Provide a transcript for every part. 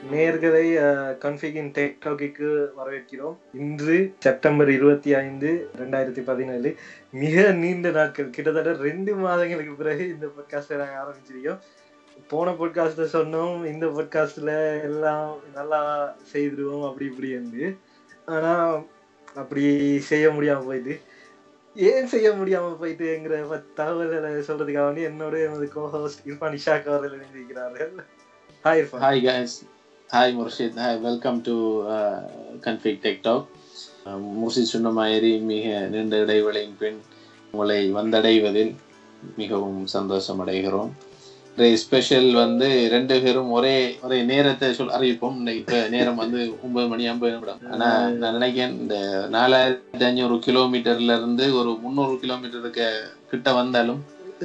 நேர்களை கன்ஃபிகின் டெக்டாக்கிற்கு வரவேற்கிறோம் இன்று செப்டம்பர் இருபத்தி ஐந்து ரெண்டாயிரத்தி பதினேழு மிக நீண்ட நாட்கள் கிட்டத்தட்ட ரெண்டு மாதங்களுக்கு பிறகு இந்த பாட்காஸ்டை நாங்கள் ஆரம்பிச்சிருக்கோம் போன பாட்காஸ்ட்ல சொன்னோம் இந்த பாட்காஸ்ட்ல எல்லாம் நல்லா செய்திருவோம் அப்படி இப்படி என்று ஆனா அப்படி செய்ய முடியாம போயிட்டு ஏன் செய்ய முடியாம போயிட்டுங்கிற தகவல்களை சொல்றதுக்காக வேண்டி என்னோட எனது கோஹோஸ்ட் இர்ஃபான் இஷாக் அவர்கள் இணைந்திருக்கிறார்கள் hi Irfan Hi guys. Hi Murshid. Hi. Welcome to uh, Config Tech Talk. Uh, Murshid சொன்ன மாதிரி மிக நீண்ட இடைவெளியின் பின் உங்களை வந்தடைவதில் மிகவும் சந்தோஷம் அடைகிறோம் ஸ்பெஷல் வந்து ரெண்டு பேரும் ஒரே ஒரே நேரத்தை சொல் அறிவிப்போம் இன்னைக்கு இப்ப நேரம் வந்து ஒன்பது மணி ஐம்பது நிமிடம் ஆனா நான் நினைக்கிறேன் இந்த நாலாயிரத்தி அஞ்சூறு கிலோமீட்டர்ல இருந்து ஒரு முந்நூறு கிலோமீட்டருக்கு கிட்ட வந்தாலும்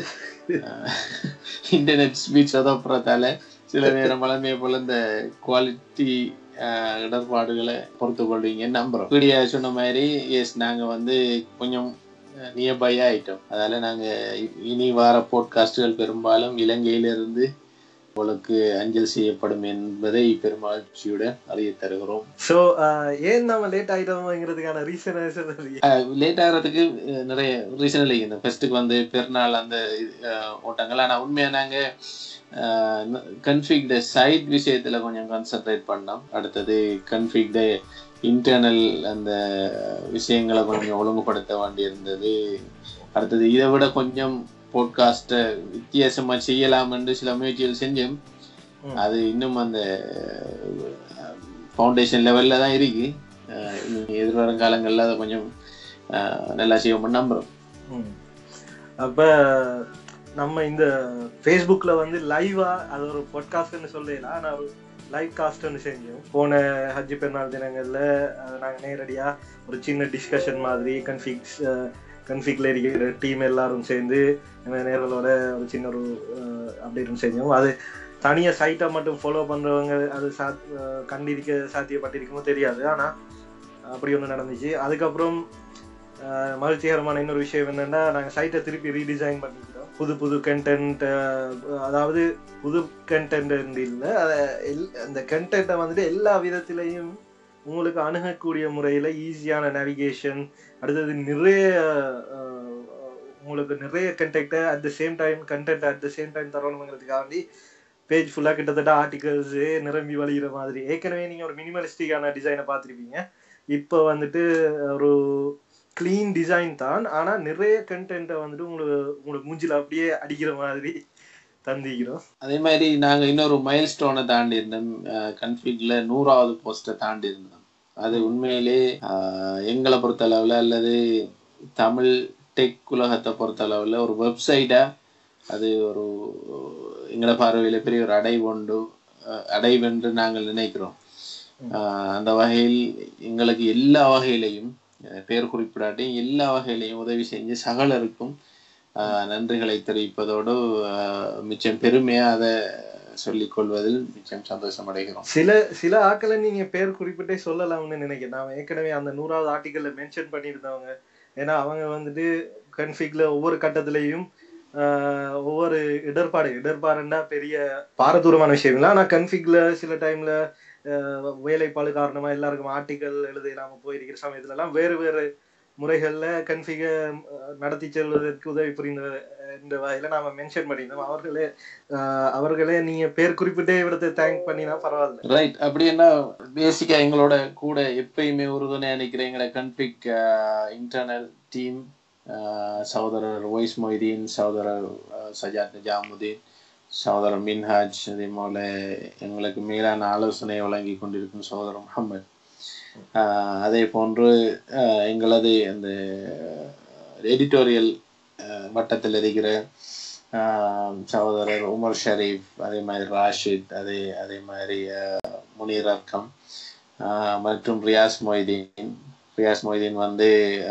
இன்டர்நெட் ஸ்பீட் சொதப்புறதால சில நேரம் வளமையை போல இந்த குவாலிட்டி இடர்பாடுகளை பொறுத்து கொள்வீங்க நம்புறோம் வீடியோ சொன்ன மாதிரி எஸ் நாங்க வந்து கொஞ்சம் நியர்பை ஆயிட்டோம் அதால நாங்க இனி வார போட்காஸ்டுகள் பெரும்பாலும் இலங்கையிலிருந்து உங்களுக்கு அஞ்சல் செய்யப்படும் என்பதை பெருமகிழ்ச்சியுடன் அறிய தருகிறோம் ஸோ ஏன் நம்ம லேட் ஆயிட்டோம்ங்கிறதுக்கான ரீசன் சொல்றது லேட் ஆகிறதுக்கு நிறைய ரீசன் இல்லைங்க இந்த ஃபெஸ்ட்டுக்கு வந்து பெருநாள் அந்த ஓட்டங்கள் ஆனால் உண்மையாக நாங்கள் கன்ஃபிக்ட சைட் விஷயத்தில் கொஞ்சம் கான்சென்ட்ரேட் பண்ணோம் அடுத்தது கன்ஃபிக்ட இன்டர்னல் அந்த விஷயங்களை கொஞ்சம் ஒழுங்குபடுத்த வேண்டியிருந்தது அடுத்தது இதை விட கொஞ்சம் போட்காஸ்ட்டை வித்தியாசமாக செய்யலாம் என்று சில முயற்சிகள் செஞ்சோம் அது இன்னும் அந்த ஃபவுண்டேஷன் லெவலில் தான் இருக்கு எதிர்வரும் காலங்களில் அதை கொஞ்சம் நல்லா செய்வோம்னு நம்புகிறோம் அப்போ நம்ம இந்த ஃபேஸ்புக்கில் வந்து லைவாக அது ஒரு பாட்காஸ்ட்னு சொல்லலாம் ஆனால் லைவ் காஸ்ட்னு செஞ்சோம் போன ஹஜ்ஜி பெருநாள் தினங்களில் அதை நாங்கள் நேரடியாக ஒரு சின்ன டிஸ்கஷன் மாதிரி கன்ஃபிக்ஸ் கன்ஃபிக்ல இருக்கிற டீம் எல்லாரும் சேர்ந்து நேர்களோட ஒரு சின்ன ஒரு அப்டேட்டும் செஞ்சோம் அது தனியாக சைட்டை மட்டும் ஃபாலோ பண்ணுறவங்க அது சா கண்டிருக்க சாத்தியப்பட்டிருக்குமோ தெரியாது ஆனால் அப்படி ஒன்று நடந்துச்சு அதுக்கப்புறம் மகிழ்ச்சிகரமான இன்னொரு விஷயம் என்னென்னா நாங்கள் சைட்டை திருப்பி ரீடிசைன் பண்ணிக்கிறோம் புது புது கண்டென்ட் அதாவது புது கண்டென்ட் இல்லை அதை எல் அந்த கண்டென்ட்டை வந்துட்டு எல்லா விதத்திலையும் உங்களுக்கு அணுகக்கூடிய முறையில் ஈஸியான நேவிகேஷன் அடுத்தது நிறைய உங்களுக்கு நிறைய கண்டெக்டை at the same time content at the same time தரணுங்கிறதுக்காண்டி பேஜ் ஃபுல்லாக கிட்டத்தட்ட ஆர்டிகல்ஸு நிரம்பி வழிகிற மாதிரி ஏற்கனவே நீங்கள் ஒரு மினிமலிஸ்டிக்கான டிசைனை பார்த்துருப்பீங்க இப்போ வந்துட்டு ஒரு க்ளீன் டிசைன் தான் ஆனால் நிறைய கண்டென்ட்டை வந்துட்டு உங்களுக்கு உங்களுக்கு மூஞ்சில் அப்படியே அடிக்கிற மாதிரி தந்திக்கிறோம் அதே மாதிரி நாங்கள் இன்னொரு மைல் ஸ்டோனை தாண்டி இருந்தோம் கன்ஃபிகில் நூறாவது போஸ்ட்டை தாண்டி இருந்தோம் அது உண்மையிலே எங்களை பொறுத்தளவில் அல்லது தமிழ் டெக் உலகத்தை பொறுத்தளவில் ஒரு வெப்சைட்டாக அது ஒரு எங்களை பார்வையில் பெரிய ஒரு அடைவொண்டு அடைவென்று நாங்கள் நினைக்கிறோம் அந்த வகையில் எங்களுக்கு எல்லா வகையிலையும் பேர் குறிப்பிடாட்டையும் எல்லா வகையிலையும் உதவி செஞ்சு சகலருக்கும் நன்றிகளை தெரிவிப்பதோடு மிச்சம் பெருமையாக அதை சொல்லிக் கொள்வதில் மிச்சம் சந்தோஷம் அடைகிறோம் சில சில ஆட்களை நீங்க பேர் குறிப்பிட்டே சொல்லலாம்னு நினைக்கிறேன் நான் ஏற்கனவே அந்த நூறாவது ஆர்டிக்கல்ல மென்ஷன் பண்ணியிருந்தவங்க ஏன்னா அவங்க வந்துட்டு கன்ஃபிக்ல ஒவ்வொரு கட்டத்திலையும் ஒவ்வொரு இடர்பாடு இடர்பாடுன்னா பெரிய பாரதூரமான விஷயம் இல்லை ஆனா கன்ஃபிக்ல சில டைம்ல வேலைப்பாடு காரணமா எல்லாருக்கும் ஆர்டிக்கல் எழுத இல்லாம போயிருக்கிற சமயத்துல எல்லாம் வேறு வேறு முறைகள்ல கன்ஃபிக நடத்தி செல்வதற்கு உதவி புரிந்த இந்த வகையில நாம மென்ஷன் பண்ணியிருந்தோம் அவர்களே அவர்களே நீங்க பேர் குறிப்பிட்டே இவிடத்தை தேங்க் பண்ணினா பரவாயில்ல ரைட் அப்படின்னா பேசிக்கா எங்களோட கூட எப்பயுமே உறுதுணை அணிக்கிற எங்களோட கன்ஃபிக் இன்டர்னல் டீம் சகோதரர் ஒய்ஸ் மொய்தீன் சகோதரர் சஜாத் நிஜாமுதீன் சகோதரர் மின்ஹாஜ் அதே போல எங்களுக்கு மேலான ஆலோசனை வழங்கி கொண்டிருக்கும் சகோதரர் முகமது அதே போன்று எங்களது அந்த எடிட்டோரியல் மட்டத்தில் இருக்கிற சகோதரர் உமர் ஷரீஃப் அதே மாதிரி ராஷித் அதே அதே மாதிரி முனீர் அர்க்கம் மற்றும் ரியாஸ் மொய்தீன் ரியாஸ் மொய்தீன் வந்து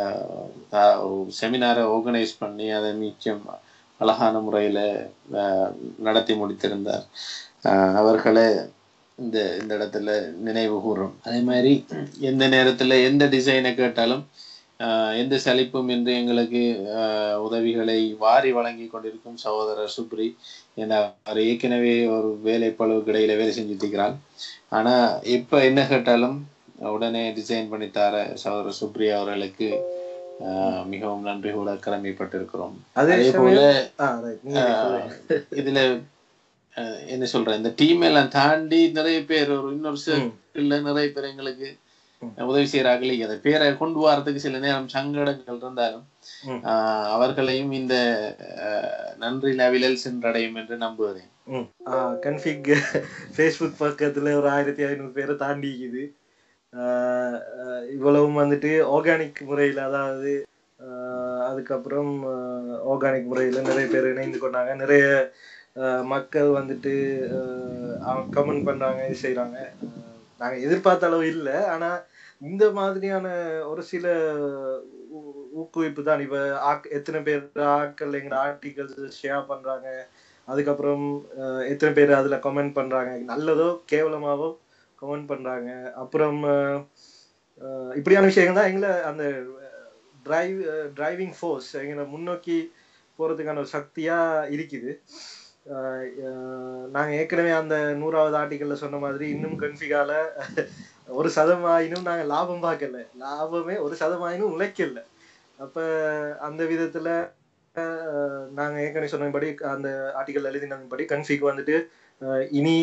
ஒரு செமினாரை ஆர்கனைஸ் பண்ணி அதை மிச்சம் அழகான முறையில் நடத்தி முடித்திருந்தார் அவர்களை இந்த இந்த இடத்துல நினைவு கூறுறோம் அதே மாதிரி எந்த நேரத்தில் எந்த டிசைனை கேட்டாலும் ஆஹ் எந்த சலிப்பும் இன்றி எங்களுக்கு ஆஹ் உதவிகளை வாரி வழங்கி கொண்டிருக்கும் சகோதரர் சுப்ரி என அவர் ஏற்கனவே ஒரு வேலை பழுவுக்கு இடையில வேலை செஞ்சுட்டு இருக்கிறார் ஆனா இப்ப என்ன கேட்டாலும் உடனே டிசைன் பண்ணி தர சகோதரர் சுப்ரி அவர்களுக்கு ஆஹ் மிகவும் நன்றி கூட கடமைப்பட்டிருக்கிறோம் அதே அதே போல சமயம் ஆ, right. நீங்க ஆஹ் சொல்லுங்க. இதுல ஆஹ் என்ன சொல்றேன் இந்த டீம் எல்லாம் தாண்டி நிறைய பேர் ஒரு இன்னொரு ம், சர்க்கிள்ல நிறைய பேர் எங்களுக்கு ம், உதவி செய்யறாங்களே அந்த பேரை கொண்டு வரதுக்கு சில நேரம் சங்கடங்கள் இருந்தாலும் ம், ஆஹ் அவர்களையும் இந்த ஆஹ் நன்றி லெவலில் சென்றடையும் என்று நம்புகிறேன் ம். ஆ, கன்ஃபிக் ஃபேஸ்புக் பக்கத்துல ஒரு ஆயிரத்தி ஐநூறு பேரை தாண்டிக்குது ஆஹ் ஆஹ் இவ்வளவும் வந்துட்டு ஆர்கானிக் முறையில் அதாவது ஆஹ் அதுக்கப்புறம் ஆர்கானிக் முறையில் நிறைய பேர் இணைந்து கொண்டாங்க நிறைய ஆஹ் மக்கள் வந்துட்டு கமெண்ட் பண்றாங்க இது செய்றாங்க ஆஹ் நாங்க எதிர்பார்த்த அளவு இல்லை ஆனா இந்த மாதிரியான ஒரு சில ஊ- ஊக்குவிப்பு தான் இப்ப ஆக்- எத்தனை பேர் ஆட்கள் எங்க ஆர்டிகல்ஸ் ஷேர் பண்றாங்க அதுக்கப்புறம் அஹ், எத்தனை பேர் அதுல கமெண்ட் பண்றாங்க நல்லதோ கேவலமாவோ கமெண்ட் பண்றாங்க அப்புறம் அஹ், அஹ், இப்படியான விஷயங்கள் தான் எங்களை அந்த டிரைவ் டிரைவிங் ஃபோர்ஸ் எங்களை முன்னோக்கி போறதுக்கான ஒரு சக்தியா இருக்குது அஹ், அஹ், நாங்க ஏற்கனவே அந்த நூறாவது ஆர்டிக்கல்ல சொன்ன மாதிரி இன்னும் கன்ஃபிகால ஒரு சதமாயினும் நாங்க லாபம் பார்க்கல லாபமே ஒரு சதமாயினும் உழைக்கல அப்ப அந்த விதத்துல அஹ், நாங்க ஏற்கனவே சொன்னபடி அந்த ஆர்டிக்கல் எழுதினபடி கன்ஃபிக் வந்துட்டு அஹ், இனி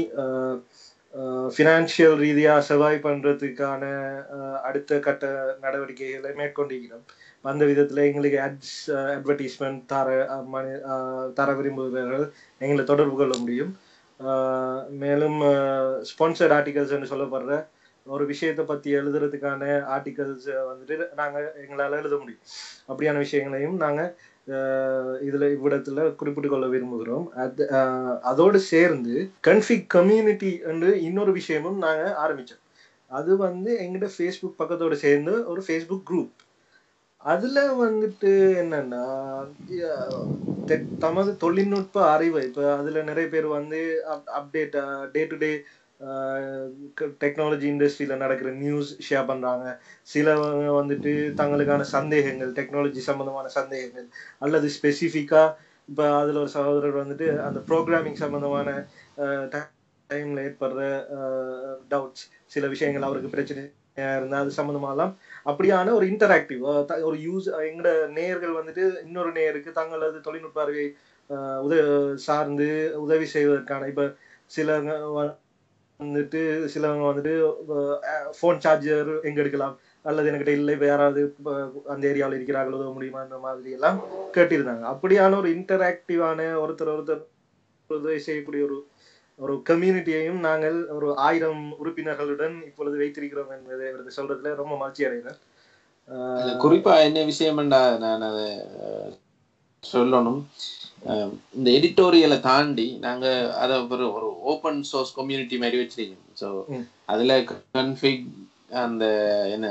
ஃபினான்ஷியல் ரீதியா சர்வை பண்றதுக்கான அஹ், அடுத்த கட்ட நடவடிக்கைகளை மேற்கொண்டிருக்கிறோம் அந்த விதத்துல எங்களுக்கு அட்ஸ் அட்வர்டைஸ்மெண்ட் தர அஹ், மனி- அஹ், தர விரும்புகிறவர்கள் எங்களை தொடர்பு கொள்ள முடியும் அஹ், மேலும் ஸ்பான்சர்ட் ஆர்டிகல்ஸ் சொல்லப்படுற ஒரு விஷயத்தை பத்தி எழுதுறதுக்கான ஆர்டிகல்ஸ் வந்துட்டு நாங்க எங்களால எழுத முடியும் அப்படியான விஷயங்களையும் நாங்க அஹ், இதுல இவ்விடத்துல குறிப்பிட்டு கொள்ள விரும்புகிறோம் அது அஹ், அதோடு சேர்ந்து கன்ஃபிக் கம்யூனிட்டி என்று இன்னொரு விஷயமும் நாங்க ஆரம்பிச்சோம் அது வந்து எங்கிட்ட ஃபேஸ்புக் பக்கத்தோட சேர்ந்து ஒரு ஃபேஸ்புக் குரூப் அதுல வந்துட்டு என்னன்னா அஹ், தெ- தமது தொழில்நுட்ப அறிவை இப்ப அதுல நிறைய பேர் வந்து update day to day technology இண்டஸ்ட்ரியில நடக்கிற நியூஸ் ஷேர் பண்றாங்க சிலவங்க வந்துட்டு தங்களுக்கான சந்தேகங்கள் டெக்னாலஜி சம்பந்தமான சந்தேகங்கள் அல்லது ஸ்பெசிஃபிக்கா இப்ப அதுல ஒரு சகோதரர் வந்துட்டு அந்த ப்ரோக்ராமிங் சம்பந்தமான டைம்ல ஏற்படுற டவுட்ஸ் சில விஷயங்கள் அவருக்கு பிரச்சனையா இருந்தா அது சம்பந்தமாலாம் அப்படியான ஒரு இன்டராக்டிவ் ஒரு யூஸ் எங்கட நேயர்கள் வந்துட்டு இன்னொரு நேயருக்கு தங்களது தொழில்நுட்ப அறிவை அஹ், உத சார்ந்து உதவி செய்வதற்கான இப்ப சிலவங்க வ- வந்துட்டு சிலவங்க வந்துட்டு ஃபோன் சார்ஜர் எங்க எடுக்கலாம் அல்லது என்கிட்ட இல்லை இப்ப யாராவது இப்ப அந்த ஏரியாவில் இருக்கிறார்கள் உதவ முடியுமா அந்த மாதிரி எல்லாம் கேட்டிருந்தாங்க அப்படியான ஒரு இன்டராக்டிவான ஒருத்தர் ஒருத்தர் உதவி செய்யக்கூடிய ஒரு ஒரு கம்யூனிட்டியையும் நாங்கள் ஒரு ஆயிரம் உறுப்பினர்களுடன் இப்பொழுது வைத்திருக்கிறோம் என்பதை இவரது சொல்றதுல ரொம்ப மகிழ்ச்சி அடைகிறேன் இதுல ஆஹ் குறிப்பா என்ன விஷயம்டா நான் அதை அஹ், சொல்லணும் அஹ், இந்த எடிட்டோரியலை தாண்டி நாங்க அதை ஒரு ஒரு ஓப்பன் சோர்ஸ் கம்யூனிட்டி மாதிரி வச்சிருக்கோம் ஸோ ம், அதுல கன்ஃபிக் அந்த என்ன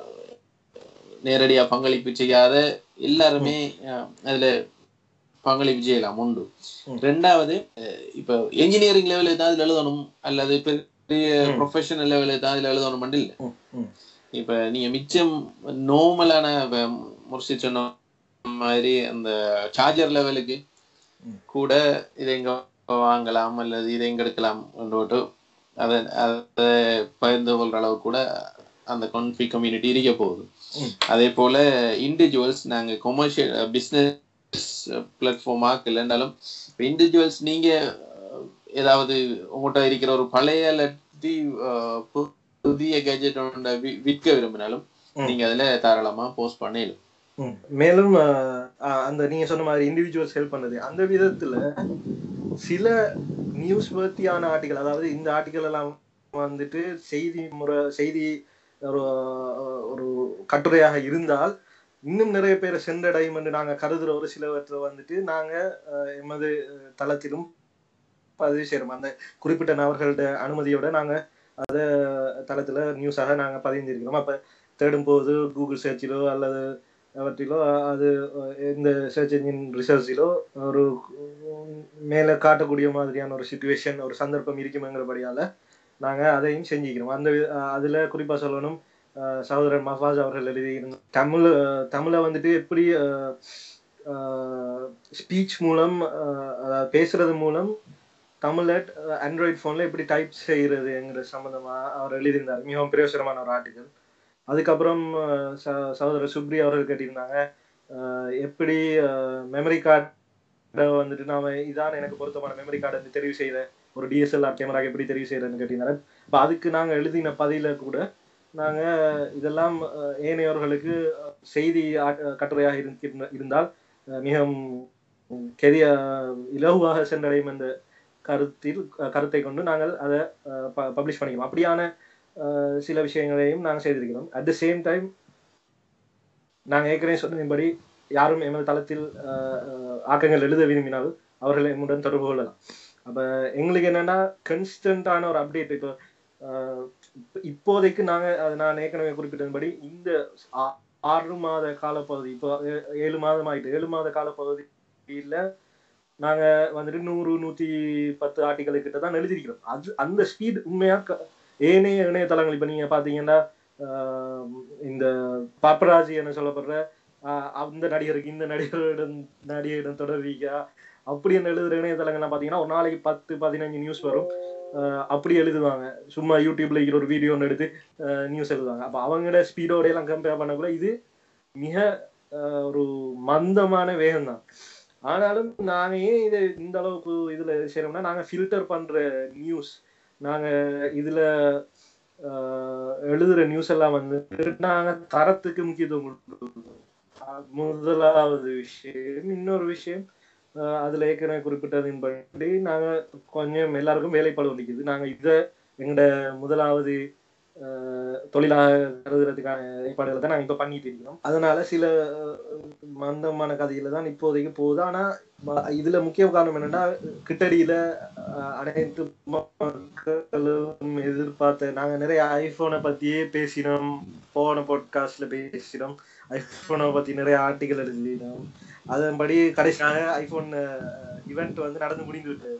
நேரடியா பங்களிப்பு செய்யாத எல்லாருமே அஹ், அதுல பங்களிப்பு செய்யலாம் உண்டு ம், ரெண்டாவது அஹ், இப்ப என்ஜினியரிங் லெவல் ஏதாவது எழுதணும் அல்லது பெரிய ம், ப்ரொஃபஷனல் லெவல் ஏதாவது எழுதணும் இல்ல ம், ம், இப்ப நீங்க மிச்சம் நார்மலான முறிச்சு சொன்ன மாதிரி அந்த சார்ஜர் லெவலுக்கு ம், கூட இதை எங்க வாங்கலாம் அல்லது இதை எங்க எடுக்கலாம் போட்டு அதை அதை பகிர்ந்து கொள்ற அளவு கூட அந்த கான்ஃபி கம்யூனிட்டி இருக்க போகுது ம், அதே போல இண்டிவிஜுவல்ஸ் நாங்க கொமர்ஷியல் பிஸ்னஸ் பிளாட்ஃபார்ம் ஆக்கலன்றாலும் இப்போ இண்டிவிஜுவல்ஸ் நீங்க அஹ், ஏதாவது உங்கள்கிட்ட இருக்கிற ஒரு பழைய இல்லாட்டி அஹ், பு- புதிய கேஜெட் ஒன்றை வி- விற்க விரும்பினாலும் ம், நீங்க அதுல தாராளமா போஸ்ட் பண்ணிடலாம் ம். மேலும் ஆஹ், ஆஹ், அந்த நீங்க சொன்ன மாதிரி இண்டிவிஜுவல்ஸ் ஹெல்ப் பண்ணது அந்த விதத்துல சில நியூஸ் பத்தியான ஆர்டிகல் அதாவது இந்த ஆர்டிகல் எல்லாம் வந்துட்டு செய்தி முறை செய்தி ஒரு ஒரு கட்டுரையாக இருந்தால் இன்னும் நிறைய பேரை சென்றடையும் என்று நாங்க கருதுற ஒரு சிலவற்றை வந்துட்டு நாங்க அஹ், எமது அஹ், தளத்திலும் பதிவு செய்யறோம் அந்த குறிப்பிட்ட நபர்களோட அனுமதியோட நாங்க அத தளத்துல நியூஸாக நாங்க பதிந்திருக்கிறோம் அப்ப தேடும் போது கூகுள் சர்ச்சிலோ அல்லது அவற்றிலோ அது இந்த சர்ச் என்ஜின் ரிசர்ச்சிலோ ஒரு மேலே காட்டக்கூடிய மாதிரியான ஒரு சுச்சுவேஷன் ஒரு சந்தர்ப்பம் இருக்குமேங்கிறபடியால நாங்க அதையும் செஞ்சுக்கிறோம் அந்த வி- அஹ் அதுல குறிப்பா சொல்லணும் அஹ், சகோதரர் மஃபாஸ் அவர்கள் எழுதியிருந்த தமிழ் அஹ், தமிழை வந்துட்டு எப்படி ஸ்பீச் மூலம் அஹ், அதாவது பேசுறது மூலம் தமிழை ஆண்ட்ராய்ட் ஃபோனில் எப்படி டைப் செய்யறதுங்கிற சம்மந்தமா அவர் எழுதியிருந்தார் மிகவும் பிரயோசனமான ஒரு ஆர்டிக்கல் அதுக்கப்புறம் அஹ், ச- சகோதரர் சுப்ரி அவர்கள் கேட்டிருந்தாங்க அஹ், எப்படி மெமரி கார்டை வந்துட்டு நாம இதான் எனக்கு பொருத்தமான மெமரி கார்டை வந்து தெரிவு செய்யற ஒரு டிஎஸ்எல்ஆர் கேமரா எப்படி தெரிவு செய்யறதுன்னு கேட்டிருந்தாரு இப்போ அதுக்கு நாங்க எழுதின பதில கூட நாங்க இதெல்லாம் அஹ், ஏனையோர்களுக்கு அஹ், செய்தி ஆட்- கட்டுரையாக இருக்கின்ற- இருந்தால் அஹ், மிகவும் கெரிய இலகுவாக சென்றடையும் என்ற கருத்தில் அஹ், கருத்தை கொண்டு நாங்கள் அதை பப்ளிஷ் பண்ணிக்கிறோம் அப்படியான அஹ், சில விஷயங்களையும் நாங்கள் செய்திருக்கிறோம் அட் த சேம் டைம் நாங்கள் ஏற்கனவே சொன்னபடி யாரும் எமது தளத்தில் அஹ், அஹ், ஆக்கங்கள் எழுத விரும்பினால் அவர்களை எம்முடன் தொடர்பு கொள்ளலாம் அப்போ எங்களுக்கு என்னன்னா கன்ஸ்டன்டான ஒரு அப்டேட் இப்போ அஹ், இப்போதைக்கு நாங்கள் அது நான் ஏற்கனவே குறிப்பிட்டபடி இந்த ஆ- ஆறு மாத காலப்பகுதி இப்போ ஏ- ஏழு மாதம் ஆயிட்டு ஏழு மாத காலப்பகுதியில் நாங்க வந்துட்டு நூறு நூத்தி பத்து ஆர்டிக்கல் கிட்ட தான் எழுதியிருக்கிறோம் அது அந்த ஸ்பீட் உண்மையா க- ஏனைய இணையதளங்கள் இப்ப நீங்க பாத்தீங்கன்னா ஆஹ் இந்த பாப்பராஜி என்ன சொல்லப்படுற ஆஹ் அந்த நடிகருக்கு இந்த நடிகரிடம் நடிகரிடம் தொடர்வீங்க அப்படி என்ன எழுதுற இணையதளங்கள்லாம் பாத்தீங்கன்னா ஒரு நாளைக்கு பத்து பதினஞ்சு நியூஸ் வரும் ஆஹ் அப்படி எழுதுவாங்க சும்மா யூடியூப்ல இருக்கிற ஒரு வீடியோ ஒன்று எடுத்து நியூஸ் எழுதுவாங்க அப்ப அவங்களோட ஸ்பீடோட எல்லாம் கம்பேர் பண்ணக்குள்ள இது மிக ஆஹ் ஒரு மந்தமான வேகம் தான் ஆனாலும் நாங்க ஏன் இதை இந்த அளவுக்கு இதுல செய்யறோம்னா நாங்க ஃபில்டர் பண்ற நியூஸ் நாங்க இதுல ஆஹ், எழுதுற நியூஸ் எல்லாம் வந்து நாங்க தரத்துக்கு முக்கியத்துவம் கொடுக்கிறோம் ஆஹ், முதலாவது விஷயம் இன்னொரு விஷயம் ஆஹ், அதுல ஏற்கனவே குறிப்பிட்டதின்படி நாங்க கொஞ்சம் எல்லாருக்கும் வேலைப்பாடு ஒழிக்குது நாங்க இத எங்கட முதலாவது ஆஹ், தொழிலாக கருதுறதுக்கான ஏற்பாடுகளை தான் நாங்க இப்ப பண்ணிட்டு இருக்கிறோம் அதனால சில ஆஹ், மந்தமான கதையில தான் இப்போதைக்கு போகுது ஆனா ம- இதுல முக்கிய காரணம் என்னன்னா கிட்டடியில அஹ், அனைத்து மக்களும் எதிர்பார்த்த நாங்க நிறைய ஐபோனை பத்தியே பேசினோம் போன பாட்காஸ்ட்ல பேசினோம் ஐபோனை பத்தி நிறைய ஆர்டிகல் எழுதினோம் அதன்படி கடைசியாக ஐபோன் இவெண்ட் வந்து நடந்து முடிந்து விட்டது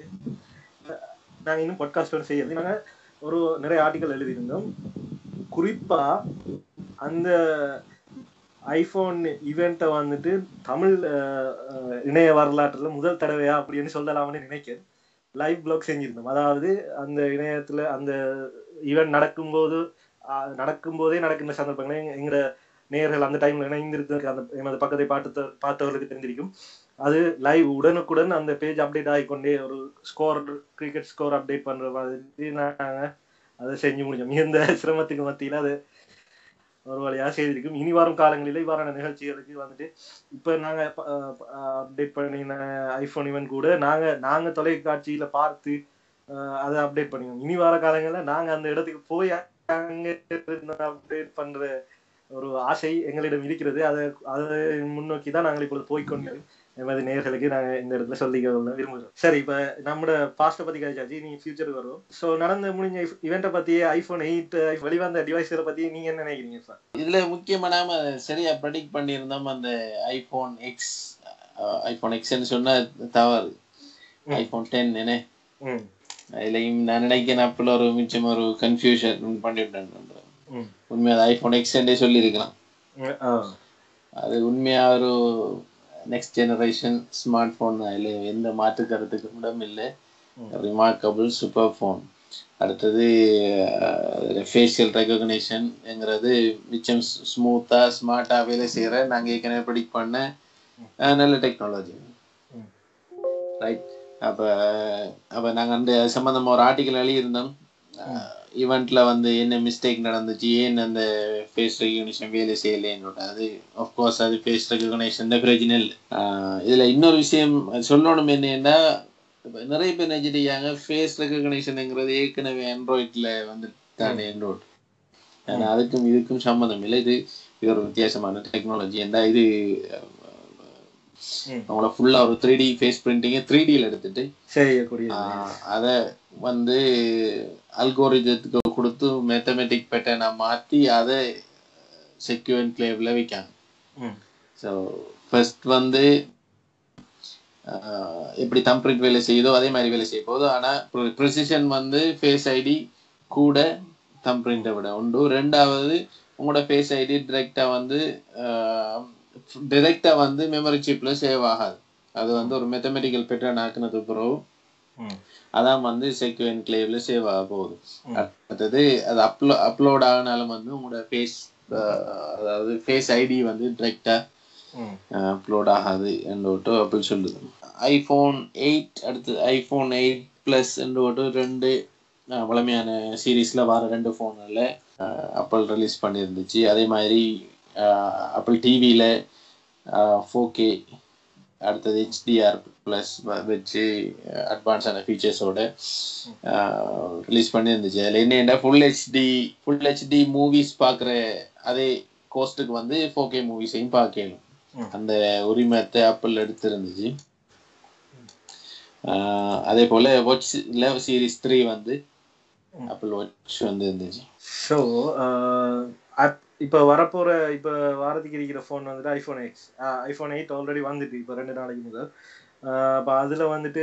நாங்க இன்னும் பாட்காஸ்ட் ஒன்று செய்யறது நாங்க ஒரு நிறைய ஆர்டிகல் எழுதியிருந்தோம் குறிப்பா அந்த ஐபோன் ஈவெண்ட்டை வந்துட்டு தமிழ் அஹ், அஹ், இணைய வரலாற்றுல முதல் தடவையா அப்படின்னு சொல்லலாம்னு நினைக்கிறேன் லைவ் பிளாக் செஞ்சிருந்தோம் அதாவது அந்த இணையத்துல அந்த ஈவெண்ட் நடக்கும்போது அஹ், நடக்கும்போதே நடக்கின்ற சந்தர்ப்பங்களை எங்க- எங்கட நேயர்கள் அந்த டைம்ல இணைந்திருக்க அந்த எமது பக்கத்தை பார்த்து பார்த்தவர்களுக்கு தெரிஞ்சிருக்கும் அது லைவ் உடனுக்குடன் அந்த பேஜ் அப்டேட் ஆகிக்கொண்டே ஒரு ஸ்கோர் கிரிக்கெட் ஸ்கோர் அப்டேட் பண்ற மாதிரி நாங்க அதை செஞ்சு முடிஞ்சோம் மிகுந்த சிரமத்துக்கு மத்தியில அது ஒரு வழியாக செய்திருக்கும் இனி வரும் காலங்களில் இவ்வாறான நிகழ்ச்சிகளுக்கு வந்துட்டு இப்ப நாங்க அப்டேட் பண்ணின ஐபோன் ஈவென்ட் கூட நாங்க நாங்க தொலைக்காட்சியில பார்த்து அஹ், அதை அப்டேட் பண்ணிக்கோம் இனி வர காலங்கள்ல நாங்க அந்த இடத்துக்கு போய் அங்க அப்டேட் பண்ற ஒரு ஆசை எங்களிடம் இருக்கிறது அதை அதை முன்னோக்கி தான் நாங்கள் இப்பொழுது போய்க்கொண்டு எமது நேயர்களுக்கு நாங்க இந்த இடத்துல சொல்லிக்க விரும்புகிறோம் சரி இப்ப நம்மளோட பாஸ்ட பத்தி கழிச்சாச்சு நீங்க ஃபியூச்சருக்கு வருவோம் சோ நடந்த முடிஞ்ச இவெண்ட்டை பத்தி ஐபோன் எயிட் வெளிவந்த டிவைஸ்களை பத்தி நீங்க என்ன நினைக்கிறீங்க சார் இதுல முக்கியமா நாம சரியா ப்ரெடிக்ட் பண்ணியிருந்தோம் அந்த ஐபோன் எக்ஸ் ஐபோன் எக்ஸ்ன்னு சொன்னா தவறு ம். ஐபோன் டென் என்ன ம் அதுலயும் நான் நினைக்கிறேன் அப்பல ஒரு மிச்சம் ஒரு கன்ஃபியூஷன் பண்ணிவிட்டேன் ம் உண்மையா அது ஐபோன் எக்ஸ்டே சொல்லியிருக்கலாம் ம், ஆ அது உண்மையா ஒரு நெக்ஸ்ட் ஜெனரேஷன் ஸ்மார்ட் ஃபோன் தான் இல்லை எந்த மாற்று கருத்துக்கு இடம் இல்லை ம். ரிமார்க்கபிள் சூப்பர் ஃபோன் அடுத்தது ஃபேஷியல் ரெகக்னேஷன்ங்கிறது மிச்சம் ஸ்மூத்தாக ஸ்மார்ட்டாக வேலை செய்கிற நாங்கள் ஏற்கனவே ப்ரிடிக்ட் பண்ண அஹ், நல்ல டெக்னாலஜி ம். ரைட் அப்போ அப்போ நாங்கள் அந்த அது சம்மந்தமாக ஒரு ஆர்டிக்கல் எழுதியிருந்தோம் ஈவெண்ட்ல வந்து என்ன மிஸ்டேக் நடந்துச்சு ஏன் அந்த ஃபேஸ் ரெகக்னிஷன் வேலை செய்யலைன்னு அது ஆஃப்கோர்ஸ் அது ஃபேஸ் ரெகக்னேஷன் தான் பிரச்சனை இல்லை ஆஹ் இதுல இன்னொரு விஷயம் சொல்லணும் என்னன்னா இப்ப நிறைய பேர் நினைச்சிருக்காங்க ஃபேஸ் ரெகக்னேஷனுங்கிறது ஏற்கனவே ஆண்ட்ராய்ட்ல வந்து தானே ஆண்ட்ராய்ட் ஆனா அதுக்கும் இதுக்கும் சம்மந்தம் இல்லை இது இது ஒரு வித்தியாசமான டெக்னாலஜி ஏன்னா இது ம். அவங்கள ஃபுல்லா ஒரு த்ரீ டி ஃபேஸ் பிரிண்டிங்கை த்ரீ டியில் எடுத்துட்டு செய்யக்கூடியது அதை வந்து அல்கோரிதத்துக்கு கொடுத்து மேத்தமெட்டிக் பேட்டர்னை மாற்றி அதை செக்யூர் கிளேவில் வைக்காங்க ம் ஸோ ஃபர்ஸ்ட் வந்து ஆஹ், எப்படி தம் பிரிண்ட் வேலை செய்யுதோ அதே மாதிரி வேலை செய்ய போகுது ஆனால் ப்ரிசிஷன் வந்து ஃபேஸ் ஐடி கூட தம் பிரிண்டை விட உண்டு ரெண்டாவது உங்களோட ஃபேஸ் ஐடி டிரெக்டா வந்து டிரெக்டா வந்து மெமரி சிப்ல சேவ் ஆகாது அது வந்து ஒரு மெத்தமெட்டிக்கல் பேட்டர்ன் ஆக்குனது பிறகு ம் அதான் வந்து செக்யூ என்க்ளேவ்ல சேவ் ஆக போகுது ம். அடுத்தது அது அப்லோ அப்லோட் ஆகினாலும் வந்து உங்களோட ஃபேஸ் அதாவது ஃபேஸ் ஐடி வந்து டிரெக்டா ம் அப்லோட் ஆகாது என்று அப்படி சொல்லுது ஐஃபோன் எயிட் அடுத்து ஐஃபோன் எயிட் ப்ளஸ் என்று ரெண்டு அஹ், வழமையான சீரீஸில் வர ரெண்டு ஃபோனில் அப்பல் ரிலீஸ் பண்ணியிருந்துச்சு அதே மாதிரி ஆப்பிள் டிவியில் ஃபோர் கே அடுத்தது ஹெச்டிஆர் ப்ளஸ் வச்சு அட்வான்ஸான ஃபீச்சர்ஸோட ரிலீஸ் பண்ணியிருந்துச்சு அதில் என்னென்னா full HD full HD movies பார்க்குற அதே கோஸ்ட்டுக்கு வந்து ஃபோர் கே மூவிஸையும் பார்க்கணும் ம். அந்த உரிமத்தை ஆப்பிள் எடுத்திருந்துச்சு ஆஹ் அதே போல வாட்ச்ல சீரிஸ் த்ரீ வந்து ம். ஆப்பிள் வாட்ச் வந்து இருந்துச்சு ஸோ இப்போ வரப்போற இப்போ வாரத்துக்கு இருக்கிற ஃபோன் வந்துட்டு iPhone X iPhone eight already வந்துட்டு இப்போ ரெண்டு நாளைக்கு முதல் அப்போ அதில் வந்துட்டு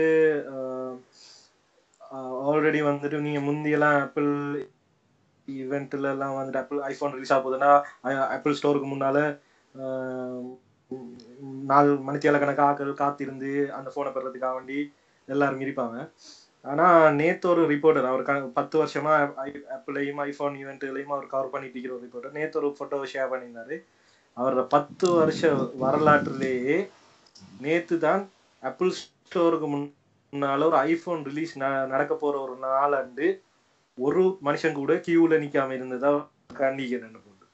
ஆல்ரெடி வந்துட்டு நீங்கள் முந்தியெல்லாம் ஆப்பிள் ஈவெண்ட்ல எல்லாம் வந்துட்டு ஆப்பிள் ஐஃபோன் ரிலீஸ் ஆக போகுதுன்னா ஆப்பிள் ஸ்டோருக்கு முன்னால ஆஹ், நாலு மணித்தியால கணக்காக ஆக்கள் காத்திருந்து அந்த ஃபோனை பெறதுக்காக வேண்டி எல்லாரும் இருப்பாங்க ஆனா நேத்து ஒரு ரிப்போர்ட்டர் அவர் க- பத்து வருஷமா ஆப்பிளையும் ஐபோன் ஈவெண்ட்களையும் அவர் கவர் பண்ணிட்டு இருக்கிற ஒரு ரிப்போர்ட்டர் நேத்து ஒரு போட்டோ ஷேர் பண்ணியிருந்தாரு அவரோட பத்து வருஷ வரலாற்றிலேயே நேத்து தான் ஆப்பிள் ஸ்டோருக்கு முன்னால ஒரு ஐபோன் ரிலீஸ் நடக்க போற ஒரு நாளாண்டு ஒரு மனுஷன் கூட கியூல நிக்காம இருந்ததா கண்டிக்கிறேன் போட்டு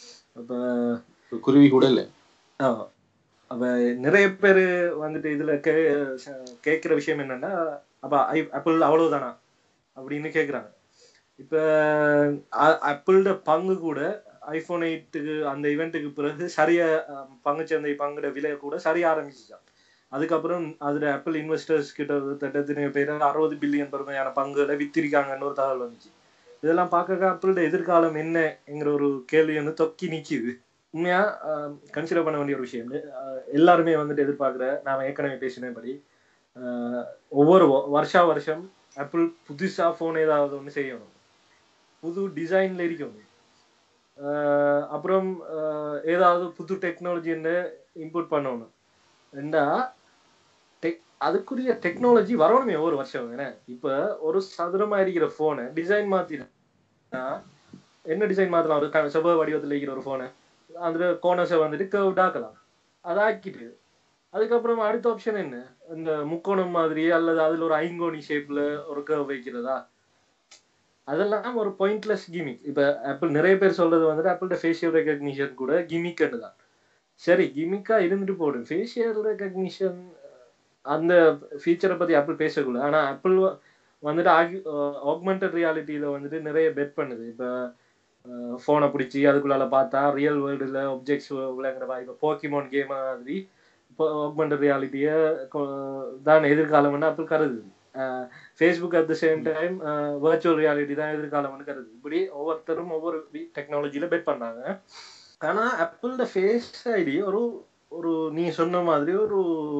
அப்ப குருவி கூட இல்லை ஆமா. அப்ப நிறைய பேர் வந்துட்டு இதுல கே ச- கேக்குற விஷயம் என்னன்னா அப்ப ஐ- ஆப்பிள் அவ்வளவுதானா அப்படின்னு கேக்குறாங்க இப்ப ஆப்பிளோட பங்கு கூட ஐபோன் எயிட்டுக்கு அந்த இவெண்ட்டுக்கு பிறகு சரியா அஹ், பங்குச்சந்தை பங்குட விலை கூட சரியா ஆரம்பிச்சுச்சான் அதுக்கப்புறம் அதுல ஆப்பிள் இன்வெஸ்டர்ஸ் கிட்ட தட்டத்தின பேர் அறுபது பில்லியன் பெருமையான பங்குகளை வித்திருக்காங்கன்னு ஒரு தகவல் வந்துச்சு இதெல்லாம் பார்க்க ஆப்பிளோட எதிர்காலம் என்னங்கிற ஒரு கேள்வி வந்து தொக்கி நிக்குது உண்மையா கன்சிடர் பண்ண வேண்டிய ஒரு விஷயம் அஹ், எல்லாருமே வந்துட்டு எதிர்பார்க்குற நாம ஏற்கனவே பேசினபடி அஹ், ஒவ்வொரு வ- வருஷா வருஷம் ஆப்பிள் புதுசா போன் ஏதாவது ஒன்று செய்யணும் புது டிசைன்ல இருக்கணும் அஹ், அப்புறம் அஹ், ஏதாவது புது டெக்னாலஜி இன்புட் பண்ணணும் ரெண்டா டெக் அதுக்குரிய டெக்னாலஜி வரணுமே ஒவ்வொரு வருஷம் என்ன இப்ப ஒரு சதுரமா இருக்கிற போனை டிசைன் மாத்தினா என்ன டிசைன் மாத்தலாம் ஒரு க- செவ்வக வடிவத்தில் இருக்கிற ஒரு போனை அந்த கோனஸை வந்துட்டு கர்வ்ட் ஆக்கலாம் அதை ஆக்கிட்டு அதுக்கப்புறம் அடுத்த ஆப்ஷன் என்ன இந்த முக்கோணம் மாதிரி அல்லது அதுல ஒரு ஐங்கோணி ஷேப்ல ஒரு கர்வ் வைக்கிறதா அதெல்லாம் ஒரு பாயிண்ட்லெஸ் கிமிக் இப்ப ஆப்பிள் நிறைய பேர் சொல்றது வந்துட்டு ஆப்பிளோட ஃபேஷியல் ரெகக்னிஷன் கூட கிமிக்னு தான் சரி கிமிக்கா இருந்துட்டு போடும் ஃபேஷியல் ரெகக்னிஷன் அந்த ஃபீச்சரை பத்தி ஆப்பிள் பேசக்கூட ஆனா ஆப்பிள் வந்துட்டு ஆக்மெண்டட் ரியாலிட்டியில வந்துட்டு நிறைய பெட் பண்ணுது இப்ப ஃபோனை பிடிச்சி அதுக்குள்ளால பார்த்தா ரியல் வேர்ல்டுல ஒப்ஜெக்ட்ஸ் விளங்குற மாதிரி இப்போ போக்கிமோன் கேம் மாதிரி இப்போ ஆக்மெண்டட் ரியாலிட்டியை தான் எதிர்காலம்னு ஆப்பிள் கருதுது Facebook at the same time virtual reality தான் எதிர்காலம்னு கருது இப்படி ஒவ்வொருத்தரும் ஒவ்வொரு டெக்னாலஜியில பெட் பண்றாங்க ஆனா ஆப்பிளோட ஃபேஸ் ஐடி ஒரு ஒரு நீ சொன்ன மாதிரி ஒரு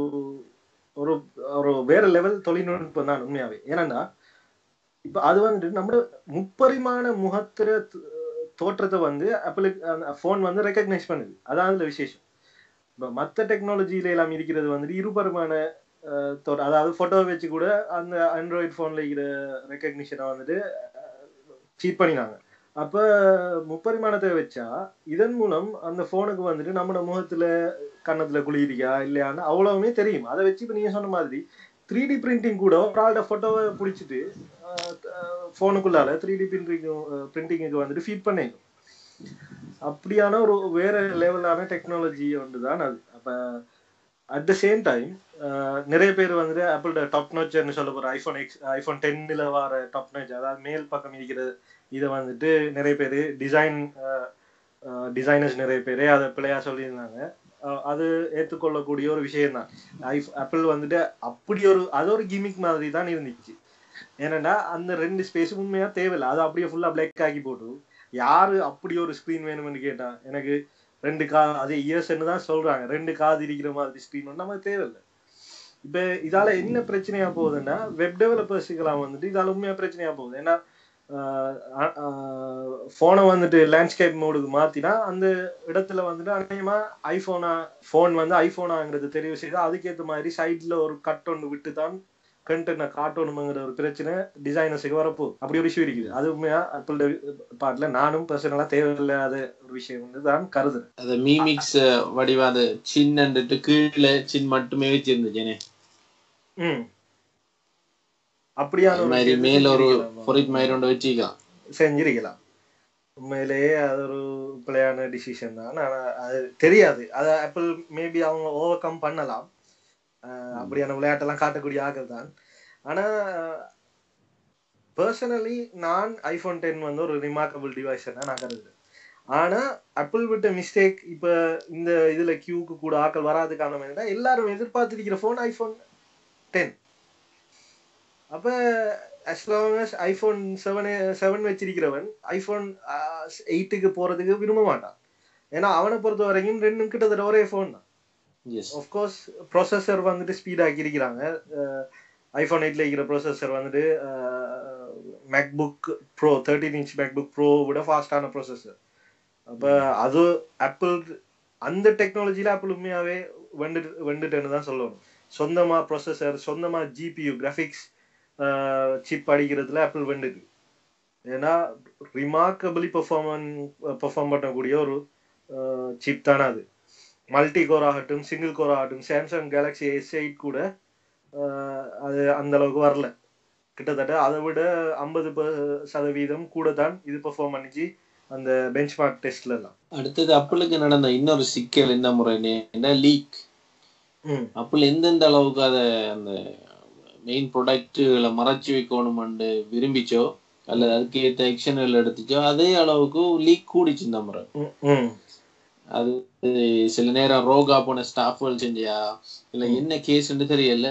ஒரு ஒரு வேற லெவல் தொழில்நுட்பம் தான் உண்மையாவே ஏன்னா இப்ப அது வந்து நம்ம முப்பரிமாண முகத்திர த- தோற்றத்தை வந்து ஆப்பிளுக்கு அந்த ஃபோன் வந்து ரெக்கக்னைஸ் பண்ணுது அதான் அதுல விசேஷம் இப்ப மத்த டெக்னாலஜியில எல்லாம் இருக்கிறது வந்துட்டு இருபரிமாண அஹ், தோற்ற- அதாவது போட்டோவை வச்சு கூட அந்த ஆண்ட்ராய்டு போன்ல இருக்கிற ரெக்கக்னிஷனை வந்துட்டு சீட் பண்ணினாங்க அப்ப முப்பரிமாணத்தை வச்சா இதன் மூலம் அந்த போனுக்கு வந்துட்டு நம்மளோட முகத்துல கன்னத்துல குளிரியா இல்லையான்னு அவ்வளவுமே தெரியும் அதை வச்சு இப்ப நீங்க சொன்ன மாதிரி த்ரீ டி பிரிண்டிங் கூட ஒரு ஆளோட போட்டோவை பிடிச்சிட்டு ஃபோனுக்குள்ளால த்ரீ டி பிரிண்டிங் பிரிண்டிங்குக்கு வந்துட்டு ஃபீட் பண்ணிடும் அப்படியான ஒரு வேற லெவலான டெக்னாலஜி ஒன்று தான் அது அப்ப அட் த சேம் டைம் நிறைய பேர் வந்துட்டு ஆப்பிளோட டாப் நோட்ச்னு சொல்ல போற ஐஃபோன் எக்ஸ் ஐஃபோன் டென்னில் வர டாப் நோட்ச் அதாவது மேல் பக்கம் இருக்கிற இதை வந்துட்டு நிறைய பேர் டிசைன் டிசைனர்ஸ் நிறைய பேர் அதை பிள்ளையா சொல்லியிருந்தாங்க அஹ் அது ஏற்றுக்கொள்ளக்கூடிய ஒரு விஷயம் தான் ஆப்பிள் வந்துட்டு அப்படி ஒரு அது ஒரு கிமிக் மாதிரி தான் இருந்துச்சு ஏன்னா அந்த ரெண்டு ஸ்பேஸ் உண்மையா தேவையில்லை அதை அப்படியே ஃபுல்லா பிளாக் ஆக்கி போட்டு யாரு அப்படி ஒரு ஸ்க்ரீன் வேணும்னு கேட்டா எனக்கு ரெண்டு கா அதே இயர்ஸ்ன்னு தான் சொல்றாங்க ரெண்டு காது இருக்கிற மாதிரி ஸ்க்ரீன் வந்து நமக்கு தேவையில்லை இப்ப இதால என்ன பிரச்சனையா போகுதுன்னா வெப் டெவலப்பர்ஸுக்கெல்லாம் வந்துட்டு இதால உண்மையா பிரச்சனையா போகுது ஏன்னா ஃபோனை வந்துட்டு லேண்ட்ஸ்கேப் மோடுக்கு மாத்தினா அந்த இடத்துல வந்துட்டு அநேகமா ஐபோனா ஃபோன் வந்து ஐபோனாங்கிறது தெரிவு செய்து அதுக்கேற்ற மாதிரி சைட்ல ஒரு கட் ஒன்று விட்டு தான் கண்டென்ட் காட்டணுங்கிற ஒரு பிரச்சனை டிசைனர்ஸுக்கு வரப்போ அப்படி ஒரு இஷ்யூ இருக்குது அது உண்மையா ஆப்பிள் பாட்டுல நானும் பர்சனலா தேவையில்லாத ஒரு விஷயம் வந்து தான் கருதுறேன் அது மீமிக்ஸ் வடிவா அது சின்னன்ட்டு கீழே சின் மட்டுமே வச்சிருந்துச்சேனே ம் அப்படியான அது ஒரு மாதிரி விஷயத்தை மேல ஒரு செஞ்சிருக்கலாம். பொறிட் மாதிரி ஒன்று வச்சுக்கலாம் செஞ்சிருக்கலாம் உண்மையிலேயே அது ஒரு பிழையான டிசிஷன் தான் ஆனா அது தெரியாது அது ஆப்பிள் மேபி அவங்க ஓவர் கம் பண்ணலாம் அஹ் அப்படியான விளையாட்டெல்லாம் காட்டக்கூடிய ஆக்கள் தான் ஆனா பர்சனலி நான் ஐபோன் டென் வந்து ஒரு ரிமார்க்கபிள் டிவைஸ் தான் நான் கருதுறேன் ஆனா ஆப்பிள் விட்ட மிஸ்டேக் இப்ப இந்த இதுல கியூக்கு கூட ஆக்கள் வராது காரணம் என்னன்னா எல்லாரும் எதிர்பார்த்திருக்கிற போன் ஐபோன் டென் அப்ப as long as iPhone seven seven வச்சிருக்கிறவன் ஐபோன் எயிட்டுக்கு போறதுக்கு விரும்ப மாட்டான் ஏன்னா அவனை பொறுத்த வரைக்கும் ரெண்டும் கிட்டத்தட்ட ஒரே ஃபோன் தான் எஸ் ஆஃப்கோர்ஸ் ப்ராசஸர் வந்துட்டு ஸ்பீட் ஆக்கியிருக்கிறாங்க ஐஃபோன் எயிட்ல இருக்கிற ப்ராசஸர் வந்துட்டு MacBook pro thirteen inch MacBook pro விட ஃபாஸ்டான ப்ராசஸர் அப்போ அது ஆப்பிள் அந்த டெக்னாலஜியில் ஆப்பிள் உண்மையாகவே வெண்டு வெண்டுட்டேன்னு தான் சொல்லணும் சொந்தமா ப்ராசஸர் சொந்தமா ஜிபியு கிராஃபிக்ஸ் சிப் அடிக்கிறதுல ஆப்பிள் வெண்டுது ஏன்னா ரிமார்க்கபிளி பெர்ஃபார்மன் பெர்ஃபார்ம் பண்ணக்கூடிய ஒரு சிப் தானே அது மல்டி கோர் ஆகட்டும் சிங்கிள் கோர் ஆகட்டும் சாம்சங் கேலக்ஸி எஸ் எயிட் கூட அஹ், அது அந்த அளவுக்கு வரல கிட்டத்தட்ட அதை விட ஐம்பது சதவீதம் கூட தான் இது பெர்ஃபார்ம் பண்ணிச்சு அந்த பெஞ்ச் மார்க் டெஸ்ட்ல எல்லாம் அடுத்தது அப்பிளுக்கு நடந்த இன்னொரு சிக்கல் இந்த முறை என்ன லீக் ம் அப்பிள் எந்தெந்த அளவுக்கு அதை அந்த மெயின் ப்ராடக்ட்டுகளை மறைச்சு வைக்கணுமென்று விரும்பிச்சோ அல்லது அதுக்கு ஏற்ற ஆக்ஷன்கள் எடுத்துச்சோ அதே அளவுக்கு லீக் கூடிச்சு இந்த முறை ம், ம் அது சில நேரம் ரோகா போன ஸ்டாஃப்கள் செஞ்சியா இல்ல என்ன கேஸ்ன்னு தெரியல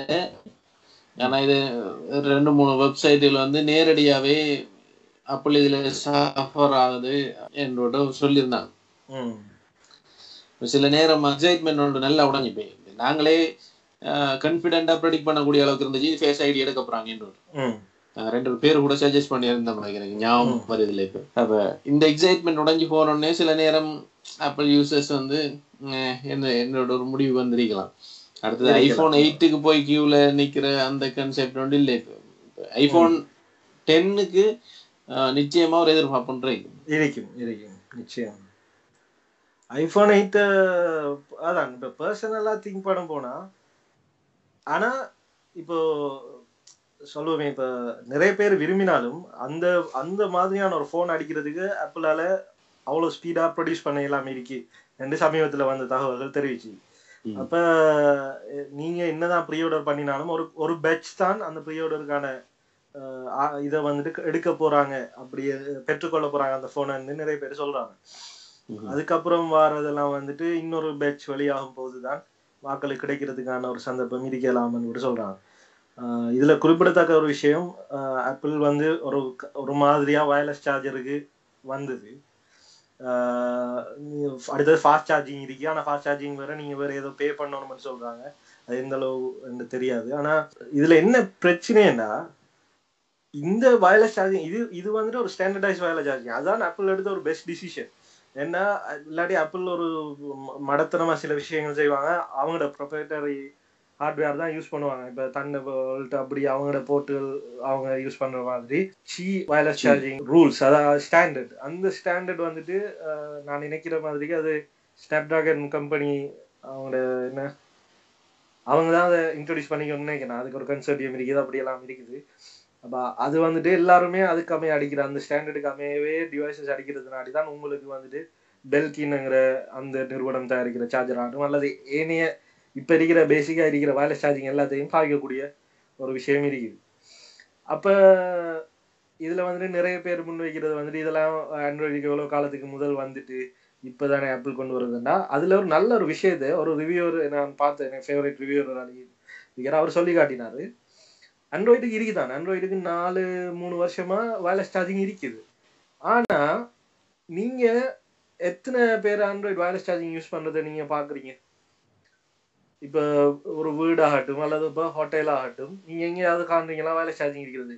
ஆனா இது ரெண்டு மூணு வெப்சைட்டில் வந்து நேரடியாவே அப்படி இதுல சஃபர் ஆகுது என்னோட சொல்லியிருந்தாங்க ம் சில நேரம் எக்ஸைட்மெண்ட் ஒன்று நல்லா உடஞ்சி போய் நாங்களே கான்ஃபிடென்ட்டா ப்ரெடிக்ட் பண்ணக்கூடிய அளவுக்கு இருந்துச்சு ஃபேஸ் ஐடி எடுக்க போறாங்கன்னு ம் அஹ் ரெண்டு பேர் கூட சஜஸ்ட் பண்ணியிருந்தோம் எனக்கு ஞாபகம் வருதுல இப்போ அப்ப இந்த எக்ஸைட்மெண்ட் உடஞ்சி போனோடனே சில நேரம் ஆப்பிள் யூசர்ஸ் வந்து அஹ் என்ன என்னோட ஒரு முடிவு வந்திருக்கலாம் அடுத்தது இருக்கலாம். ஐபோன் எயிட்டுக்கு போய் கியூல நிக்கிற அந்த கன்செப்ட் வந்து இல்லை இப்போ ஐபோன் டென்னுக்கு நிச்சயமா ஒரு எதிர்பார்ப்புன்ற இருக்கும் இருக்கும் நிச்சயம் ஐபோன் எயிட் அதான் இப்போ பர்சனலா திங்க் பண்ண போனா ஆனா இப்போ சொல்லுவேன் இப்ப நிறைய பேர் விரும்பினாலும் அந்த அந்த மாதிரியான ஒரு ஃபோன் அடிக்கிறதுக்கு ஆப்பிளால அவ்வளவு ஸ்பீடா ப்ரொடியூஸ் பண்ண இல்லாம இருக்கு என்று சமீபத்துல வந்த தகவல்கள் தெரிவிச்சு ம். அப்ப அஹ், நீங்க என்னதான் ப்ரீ ஆர்டர் பண்ணினாலும் ஒரு ஒரு பேட்ச் தான் அந்த ப்ரீ ஆர்டருக்கான இதை வந்துட்டு எடுக்க போறாங்க அப்படி பெற்றுக்கொள்ள போறாங்க அந்த போனை நிறைய பேர் சொல்றாங்க அதுக்கப்புறம் வாரதெல்லாம் வந்துட்டு இன்னொரு பேட்ச் வெளியாகும் போதுதான் வாக்களுக்கு கிடைக்கிறதுக்கான ஒரு சந்தர்ப்பம் இருக்கலாம்னு கூட சொல்றாங்க ஆஹ் இதுல குறிப்பிடத்தக்க ஒரு விஷயம் ஆப்பிள் வந்து ஒரு ஒரு மாதிரியா வயர்லெஸ் சார்ஜருக்கு வந்தது ஆஹ் நீ- அடுத்தது ஃபாஸ்ட் சார்ஜிங் இருக்கு ஆனா ஃபாஸ்ட் சார்ஜிங் வேற நீங்க வேற ஏதோ பே பண்ணணும்னு சொல்றாங்க அது எந்த அளவு என்று தெரியாது ஆனா இதுல என்ன பிரச்சனைன்னா இந்த வயர்லெஸ் சார்ஜிங் இது இது வந்துட்டு ஒரு ஸ்டாண்டர்டைஸ் வயர்லெஸ் சார்ஜிங் அதான் ஆப்பிள் எடுத்த ஒரு பெஸ்ட் டிசிஷன் ஏன்னா இல்லாட்டி ஆப்பிள் ஒரு ம- மடத்தனமா சில விஷயங்கள் செய்வாங்க அவங்களோட ப்ரொப்ரேட்டரி ஹார்ட்வேர் தான் யூஸ் பண்ணுவாங்க இப்ப தன்னை அப்படி அவங்களோட போர்ட்டுகள் அவங்க யூஸ் பண்ற மாதிரி சி வயர்லெஸ் சார்ஜிங் ரூல்ஸ் அதாவது ஸ்டாண்டர்ட் அந்த ஸ்டாண்டர்ட் வந்துட்டு அஹ், நான் நினைக்கிற மாதிரி அது ஸ்னாப்டிராகன் கம்பெனி அவங்களோட என்ன அவங்க தான் அதை இன்ட்ரடியூஸ் பண்ணிக்கணும்னு நினைக்கிறேன் அதுக்கு ஒரு கன்சர்டியம் இருக்குது அப்படி எல்லாம் இருக்குது அப்ப அது வந்துட்டு எல்லாருமே அதுக்கு அமைய அடிக்கிற அந்த ஸ்டாண்டர்டுக்கு அமையவே டிவைசஸ் அடிக்கிறதுனாடி தான் உங்களுக்கு வந்துட்டு பெல்கின்ங்கிற அந்த நிறுவனம் தயாரிக்கிற சார்ஜர் ஆகட்டும் அல்லது ஏனைய இப்ப இருக்கிற பேசிக்கா இருக்கிற வயர்லெஸ் சார்ஜிங் எல்லாத்தையும் பாய்க்கக்கூடிய ஒரு விஷயம் இருக்குது அப்ப இதுல வந்துட்டு நிறைய பேர் முன்வைக்கிறது வந்துட்டு இதெல்லாம் ஆண்ட்ராய்டுக்கு எவ்வளவு காலத்துக்கு முதல் வந்துட்டு இப்பதானே ஆப்பிள் கொண்டு வருதுன்னா அதுல ஒரு நல்ல ஒரு விஷயத்தை ஒரு ரிவ்யூவர் நான் பார்த்தேன் எனக்கு ஃபேவரட் ரிவ்யூவர் அவர் சொல்லி காட்டினாரு ஆண்ட்ராய்டுக்கு இருக்குதான் ஆண்ட்ராய்டுக்கு நாலு மூணு வருஷமா வயர்லெஸ் சார்ஜிங் இருக்குது ஆனா நீங்க எத்தனை பேர் ஆண்ட்ராய்டு வயர்லெஸ் சார்ஜிங் யூஸ் பண்றதை நீங்க பாக்குறீங்க இப்ப ஒரு வீடாகட்டும் அல்லது இப்போ ஹோட்டல் ஆகட்டும் நீங்க எங்கேயாவது காண்றீங்களா வயர்லெஸ் சார்ஜிங் இருக்கிறது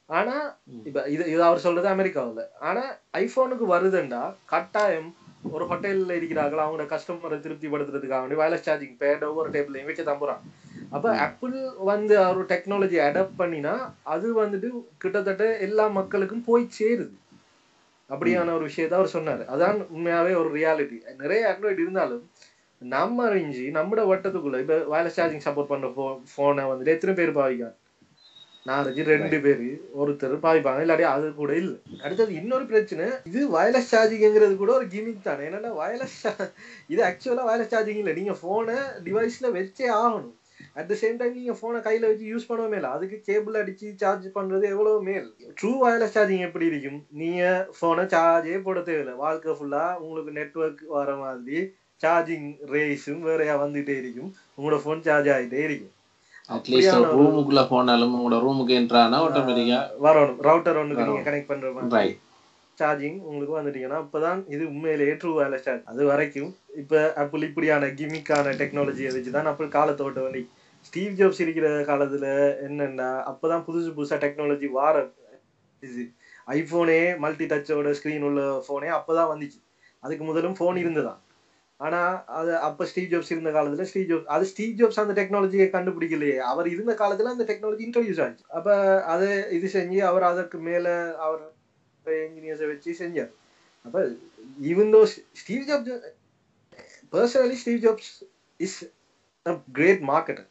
ஆனா இப்ப இது இது அவர் சொல்றது அமெரிக்காவுல ஆனா ஐபோனுக்கு வருதுண்டா கட்டாயம் ஒரு ஹோட்டல்ல இருக்கிறார்கள் அவங்களோட கஸ்டமரை திருப்திப்படுத்துறதுக்காக வேண்டி வயர்லெஸ் சார்ஜிங் பேடோ ஒரு டேபிளையும் வச்சு தம்புறான் அப்ப ஆப்பிள் வந்து அவர் டெக்னாலஜி அடாப்ட் பண்ணினா அது வந்துட்டு கிட்டத்தட்ட எல்லா மக்களுக்கும் போய் சேருது அப்படியான ஒரு விஷயத்த அவர் சொன்னாரு அதான் உண்மையாவே ஒரு ரியாலிட்டி நிறைய ஆண்ட்ராய்டு இருந்தாலும் நம்ம அறிஞ்சு நம்மட வட்டத்துக்குள்ள இப்ப வயர்லெஸ் சார்ஜிங் சப்போர்ட் பண்ற போனை வந்துட்டு எத்தனை பேர் பாவிக்காங்க நான் அறிஞ்சு ரெண்டு பேரு ஒருத்தர் பாவிப்பாங்க இல்லாட்டி அது கூட இல்ல அடுத்தது இன்னொரு பிரச்சனை இது வயர்லெஸ் சார்ஜிங்கிறது கூட ஒரு கிமிக் தானே என்னன்னா வயர்லெஸ் இது ஆக்சுவலா வயர்லெஸ் சார்ஜிங் இல்ல நீங்க போனை டிவைஸ்ல வச்சே ஆகணும் அட் த சேம் டைம் நீங்க போனை கையில வச்சு யூஸ் பண்ணவே மேல அதுக்கு கேபிள் அடிச்சு சார்ஜ் பண்றது எவ்வளவு மேல் ட்ரூ வயர்லெஸ் சார்ஜிங் எப்படி இருக்கும் நீங்க போனை சார்ஜே போட தேவையில்லை வாழ்க்கை ஃபுல்லா உங்களுக்கு நெட்வொர்க் வர மாதிரி சார்ஜிங் ரேஸும் வேறையா வந்துட்டே இருக்கும் உங்களோட போன் சார்ஜ் ஆகிட்டே இருக்கும் அட்லீஸ்ட் ஒரு ரூமுக்குள்ள போனாலும் உங்களோட ரூமுக்கு என்ட்ரானா ஆட்டோமேட்டிக்கா வரணும் ரவுட்டர் ஒன்றுக்கு நீங்க கனெக்ட் பண்ற மாதிரி ரைட் சார்ஜிங் உங்களுக்கு வந்துட்டீங்கன்னா அப்பதான் இது உண்மையிலேயே ட்ரூ வயர்லெஸ் சார்ஜ் அது வரைக்கும் இப்ப ஆப்பிள் இப்படியான கிமிக்கான டெக்னாலஜியை வச்சுதான் ஆப்பிள் காலத்தோட்ட வேண்டி ஸ்டீவ் ஜாப்ஸ் இருக்கிற காலத்துல என்னன்னா அப்பதான் புதுசு புதுசா டெக்னாலஜி வார இது ஐபோனே மல்டி டச்சோட ஸ்கிரீன் உள்ள போனே அப்பதான் வந்துச்சு அதுக்கு முதலும் போன் இருந்துதான் ஆனா அது அப்ப ஸ்டீவ் ஜாப்ஸ் இருந்த காலத்துல ஸ்டீவ் ஜாப்ஸ் அது ஸ்டீவ் ஜாப்ஸ் அந்த டெக்னாலஜியை கண்டுபிடிக்கலையே அவர் இருந்த காலத்துல அந்த டெக்னாலஜி இன்ட்ரடியூஸ் ஆச்சு அப்ப அதை இது செஞ்சு அவர் அதற்கு மேல அவர் என்ஜினியர்ஸை வச்சு செஞ்சார் அப்ப even though Steve Jobs personally Steve Jobs is a great marketer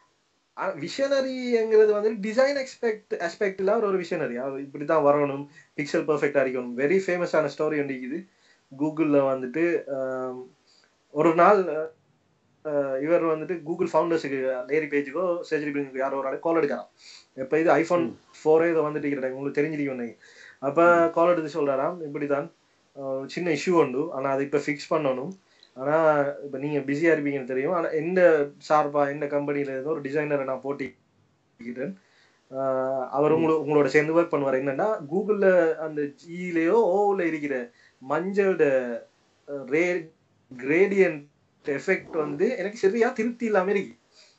விஷனரிங்கிறது வந்து டிசைன் எக்ஸ்பெக்ட் ஆஸ்பெக்ட்ல அவர் ஒரு விஷனரி அவர் இப்படிதான் வரணும் பிக்சல் பர்ஃபெக்டா இருக்கணும் வெரி ஃபேமஸான ஸ்டோரி ஒன்று இருக்குது கூகுளில் வந்துட்டு ஒரு நாள் இவர் வந்துட்டு கூகுள் ஃபவுண்டர்ஸுக்கு லேரி பேஜுக்கோ சர்ஜரி பில்லுக்கு யாரோ ஒரு ஆள் கால் எடுக்கிறான் இப்போ இது ஐஃபோன் ஃபோரே இதை வந்துட்டு இருக்கிறாங்க உங்களுக்கு தெரிஞ்சிருக்கும் அப்போ கால் எடுத்து சொல்றாராம் இப்படிதான் சின்ன இஷ்யூ உண்டு ஆனால் அதை இப்போ ஃபிக்ஸ் பண்ணணும் ஆனால் இப்போ நீங்கள் பிஸியாக இருப்பீங்கன்னு தெரியும் ஆனால் எந்த சார்பாக எந்த கம்பெனியில் இருந்தோ ஒரு டிசைனரை நான் போட்டிக்கிறேன் அவர் உங்களோட உங்களோட சேர்ந்து ஒர்க் பண்ணுவார் என்னன்னா கூகுளில் அந்த ஜியிலேயோ ஓவில் இருக்கிற மஞ்சளோட ரே கிரேடியன்ட் எஃபெக்ட் வந்து எனக்கு சரியா திருப்தி இல்லாம இருக்கு